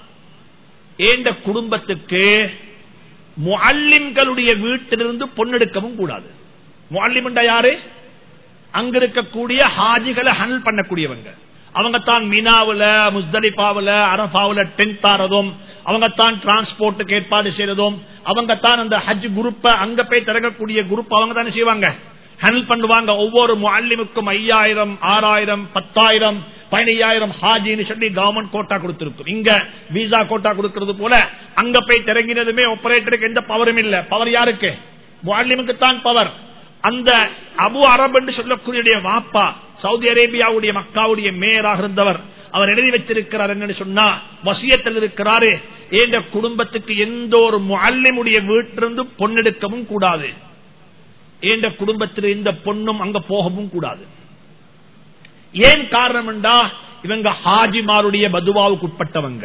ஏண்ட குடும்பத்துக்கு முஅல்லிம்களுடைய வீட்டிலிருந்து பொண்ணெடுக்கவும் கூடாது முஅல்லிம்ண்டா யாரு அங்க இருக்கக்கூடிய ஹாஜிகளை ஹேண்டில் பண்ணக்கூடியவங்க அவங்க தான் மீனாவுல முஸ்தலிபாவுல அரபாவுல டென்த் ஆறதும் அவங்க தான் டிரான்ஸ்போர்ட்டுக்கு ஏற்பாடு செய்யறதும் அவங்க தான் அந்த ஹஜ் குரூப்ப அங்க போய் திறக்கக்கூடிய குரூப் அவங்க தானே செய்வாங்க ஹேண்டில் பண்ணுவாங்க ஒவ்வொரு முல்லிமுக்கும் ஐயாயிரம் ஆறாயிரம் பத்தாயிரம் பதினையாயிரம் ஹாஜின்னு சொல்லி கவர்மெண்ட் கோட்டா கொடுத்திருக்கும் இங்க விசா கோட்டா கொடுக்கிறது போல அங்க போய் திறங்கினதுமே ஆபரேட்டருக்கு எந்த பவரும் இல்ல பவர் யாருக்கு முல்லிமுக்கு தான் பவர் அந்த அபு அரப் என்று சொல்லக்கூடிய வாப்பா சவுதி அரேபியாவுடைய மக்காவுடைய மேயராக இருந்தவர் அவர் எழுதி வச்சிருக்கிறார் என்னன்னு சொன்னா வசியத்தில் இருக்கிறாரு என்ற குடும்பத்துக்கு எந்த ஒரு முல்லிமுடைய வீட்டிலிருந்து பொண்ணெடுக்கவும் கூடாது என்ற குடும்பத்தில் இந்த பொண்ணும் அங்க போகவும் கூடாது ஏன் காரணம் என்றா இவங்க ஹாஜிமாருடைய பதுவாவுக்கு உட்பட்டவங்க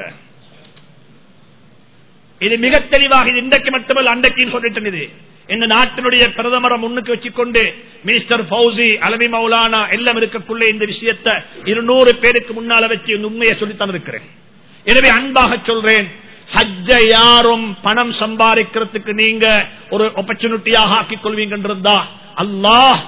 இது மிக தெளிவாக இது இன்றைக்கு மட்டுமல்ல அன்றைக்கு சொல்லிட்டு இது இந்த நாட்டினுடைய பிரதமரை முன்னுக்கு வச்சுக்கொண்டு மினிஸ்டர் பௌசி அலமி மௌலானா எல்லாம் இருக்கக்குள்ள இந்த விஷயத்தை இருநூறு பேருக்கு முன்னால வச்சு இந்த உண்மையை சொல்லித்தான் இருக்கிறேன் எனவே அன்பாக சொல்றேன் ஹஜ்ஜ யாரும் பணம் சம்பாதிக்கிறதுக்கு நீங்க ஒரு ஆப்பர்ச்சுனிட்டியாக ஆக்கிக் கொள்வீங்கன்றதா அல்லாஹ்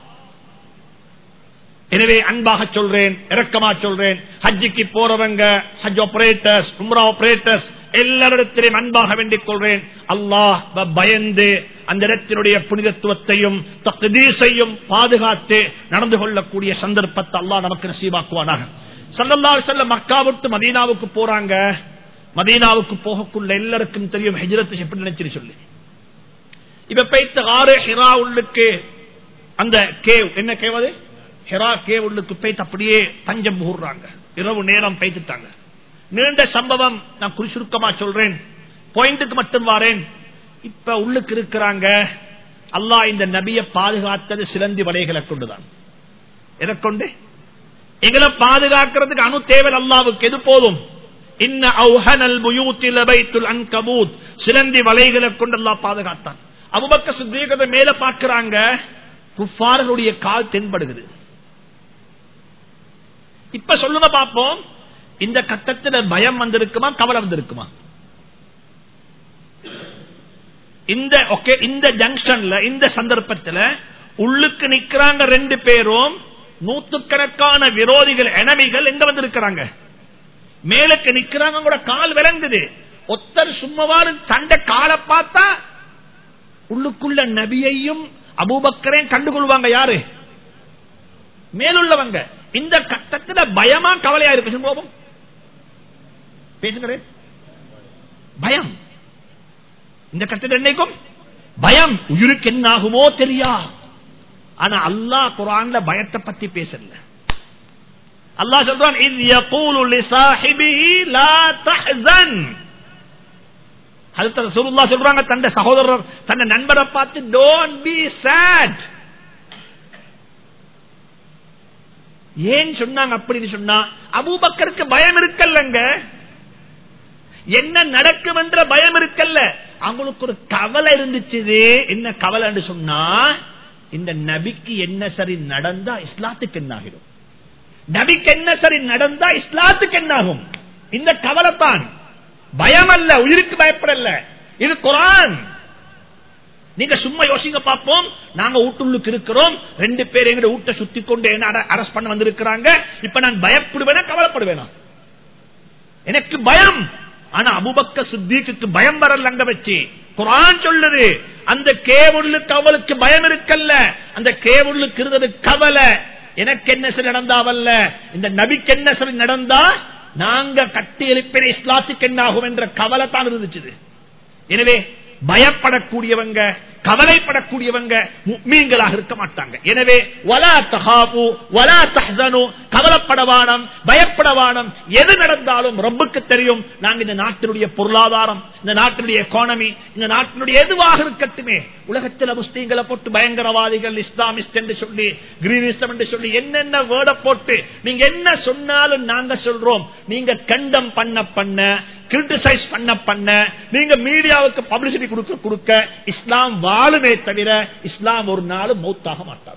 எனவே அன்பாக சொல்றேன் இறக்கமா சொல்றேன் ஹஜ்ஜிக்கு போறவங்க ஹஜ் ஆபரேட்டர்ஸ் உம்ரா ஆபரேட்டர்ஸ் எல்லாரிடத்திலையும் அன்பாக வேண்டிக் கொள்றேன் அல்லாஹ் பயந்து அந்த இடத்தினுடைய புனிதத்துவத்தையும் தகுதீசையும் பாதுகாத்து நடந்து கொள்ளக்கூடிய சந்தர்ப்பத்தை அல்லாஹ் நமக்கு நசீவாக்குவானாக சல்லல்லா செல்ல மக்கா விட்டு மதீனாவுக்கு போறாங்க மதீனாவுக்கு போகக்குள்ள எல்லாருக்கும் தெரியும் ஹெஜரத்து எப்படி நினைச்சு சொல்லி இப்ப பைத்த ஆறு ஹிரா உள்ளுக்கு அந்த கேவ் என்ன கேவ் அது ஹெரா கேவ் உள்ளுக்கு போய்த்து அப்படியே தஞ்சம் புகுறாங்க இரவு நேரம் பைத்துட்டாங்க நீண்ட சம்பவம் நான் குறிச்சுருக்கமா சொல்றேன் பாயிண்ட்டுக்கு மட்டும் வாரேன் இப்ப உள்ளுக்கு இருக்கிறாங்க அல்லாஹ் இந்த நபியை பாதுகாத்தது சிலந்தி வலைகளை கொண்டுதான் எதை கொண்டு எங்களை பாதுகாக்கிறதுக்கு அணு தேவல் அல்லாவுக்கு எது போதும் இன்ன அவுஹனல் புயூத்தில் பைத்துல் அன்கபூத் சிலந்தி வலைகளை கொண்டு அல்லாஹ் பாதுகாத்தான் அபுபக்க சித்தீகத்தை மேல பார்க்கிறாங்க குஃபாரனுடைய கால் தென்படுகிறது இப்ப சொல்லுங்க பார்ப்போம் இந்த கட்டத்தில் பயம் வந்திருக்குமா கவலை வந்திருக்குமா இந்த ஓகே இந்த ஜங்ஷன்ல இந்த சந்தர்ப்பத்தில் உள்ளுக்கு நிக்கிறாங்க ரெண்டு பேரும் நூத்துக்கணக்கான விரோதிகள் எனமிகள் எங்க வந்திருக்கிறாங்க மேலுக்கு நிக்கிறாங்க கூட கால் விளங்குது ஒத்தர் சும்மவாறு சண்டை காலை பார்த்தா உள்ளுக்குள்ள நபியையும் அபூபக்கரையும் கண்டுகொள்வாங்க யாரு மேலுள்ளவங்க இந்த கட்டத்தில் பயமா கவலையா இருக்கு கோபம் பேசுகிறேன் பயம் இந்த கட்டத்தில் என்னைக்கும் பயம் உயிருக்கு என்ன ஆகுமோ தெரியா ஆனா அல்லாஹ் குரான்ல பயத்தை பத்தி பேசல அல்லாஹ் சொல்றான் இது யகூலு லிசாஹிபிஹி லா தஹ்சன் ஹஜ்ரத் ரசூலுல்லாஹ் சொல்றாங்க தன்னுடைய சகோதரர் தன்னுடைய நண்பரை பார்த்து டோன்ட் பி சேட் ஏன் சொன்னாங்க அப்படின்னு சொன்னா அபூபக்கருக்கு பயம் இருக்கல்லங்க என்ன நடக்கும் என்ற பயம் இருக்கல்ல அவங்களுக்கு ஒரு கவலை இருந்துச்சு என்ன கவலை சொன்னா இந்த நபிக்கு என்ன சரி நடந்தா இஸ்லாத்துக்கு என்ன ஆகிடும் நபிக்கு என்ன சரி நடந்தா இஸ்லாத்துக்கு என்ன ஆகும் இந்த கவலை தான் பயம் அல்ல உயிருக்கு பயப்படல இது குரான் நீங்க சும்மா யோசிங்க பார்ப்போம் நாங்க வீட்டுள்ளுக்கு இருக்கிறோம் ரெண்டு பேர் எங்க வீட்டை சுத்தி கொண்டு என்ன அரஸ்ட் பண்ண வந்திருக்கிறாங்க இப்ப நான் பயப்படுவேனா கவலைப்படுவேனா எனக்கு பயம் ஆனா அபுபக்க சித்திக்கு பயம் வரல அங்க வச்சு குரான் சொல்லுது அந்த கேவுள்ளுக்கு அவளுக்கு பயம் இருக்கல்ல அந்த கேவுள்ளுக்கு இருந்தது கவலை எனக்கு என்ன சரி நடந்தாவல்ல இந்த நபிக்கு என்ன சரி நடந்தா நாங்க கட்டி எழுப்பின இஸ்லாத்துக்கு என்ன ஆகும் என்ற கவலை தான் இருந்துச்சு எனவே பயப்படக்கூடியவங்க கவலைப்படக்கூடியவங்க மீன்களாக இருக்க மாட்டாங்க எனவே வலா தகாபு வலா தஹனு கவலைப்படவானம் பயப்படவானம் எது நடந்தாலும் ரப்புக்கு தெரியும் நாங்க இந்த நாட்டினுடைய பொருளாதாரம் இந்த நாட்டினுடைய எக்கானமி இந்த நாட்டினுடைய எதுவாக இருக்கட்டுமே உலகத்தில் முஸ்லீம்களை போட்டு பயங்கரவாதிகள் இஸ்லாமிஸ்ட் என்று சொல்லி கிரீனிசம் என்று சொல்லி என்னென்ன வேர்ட போட்டு நீங்க என்ன சொன்னாலும் நாங்க சொல்றோம் நீங்க கண்டம் பண்ண பண்ண கிரிட்டிசைஸ் பண்ண பண்ண நீங்க மீடியாவுக்கு பப்ளிசிட்டி கொடுக்க கொடுக்க இஸ்லாம் வாழுமே தவிர இஸ்லாம் ஒரு நாள் மௌத்தாக மாட்டார்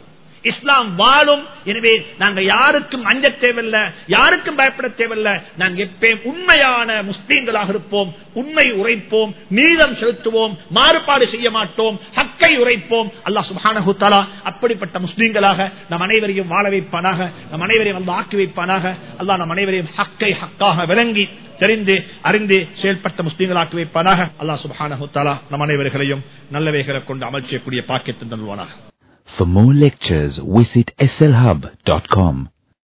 இஸ்லாம் வாழும் எனவே நாங்க யாருக்கும் அஞ்ச தேவையில்லை யாருக்கும் பயப்பட தேவையில்லை நாங்க எப்பயும் உண்மையான முஸ்லீம்களாக இருப்போம் உண்மை உரைப்போம் நீதம் செலுத்துவோம் மாறுபாடு செய்ய மாட்டோம் ஹக்கை உரைப்போம் அல்லாஹ் சுப்ஹானஹு தஆலா அப்படிப்பட்ட முஸ்லீம்களாக நம் அனைவரையும் வாழ வைப்பானாக நம் அனைவரையும் அல்லாஹ் ஆக்கி வைப்பானாக அல்லாஹ் நம் அனைவரையும் ஹக்கை ஹக்காக விளங்கி தெரிந்து அறிந்து செயல்பட்ட முஸ்லீம்களாக்கி வைப்பானாக அல்லாஹ் சுப்ஹானஹு தஆலா நம் அனைவர்களையும் நல்லவைகளை கொண்டு அமல் செய்யக்கூடிய பாக்கியத்தின் தருவானாக
For more lectures, visit slhub.com.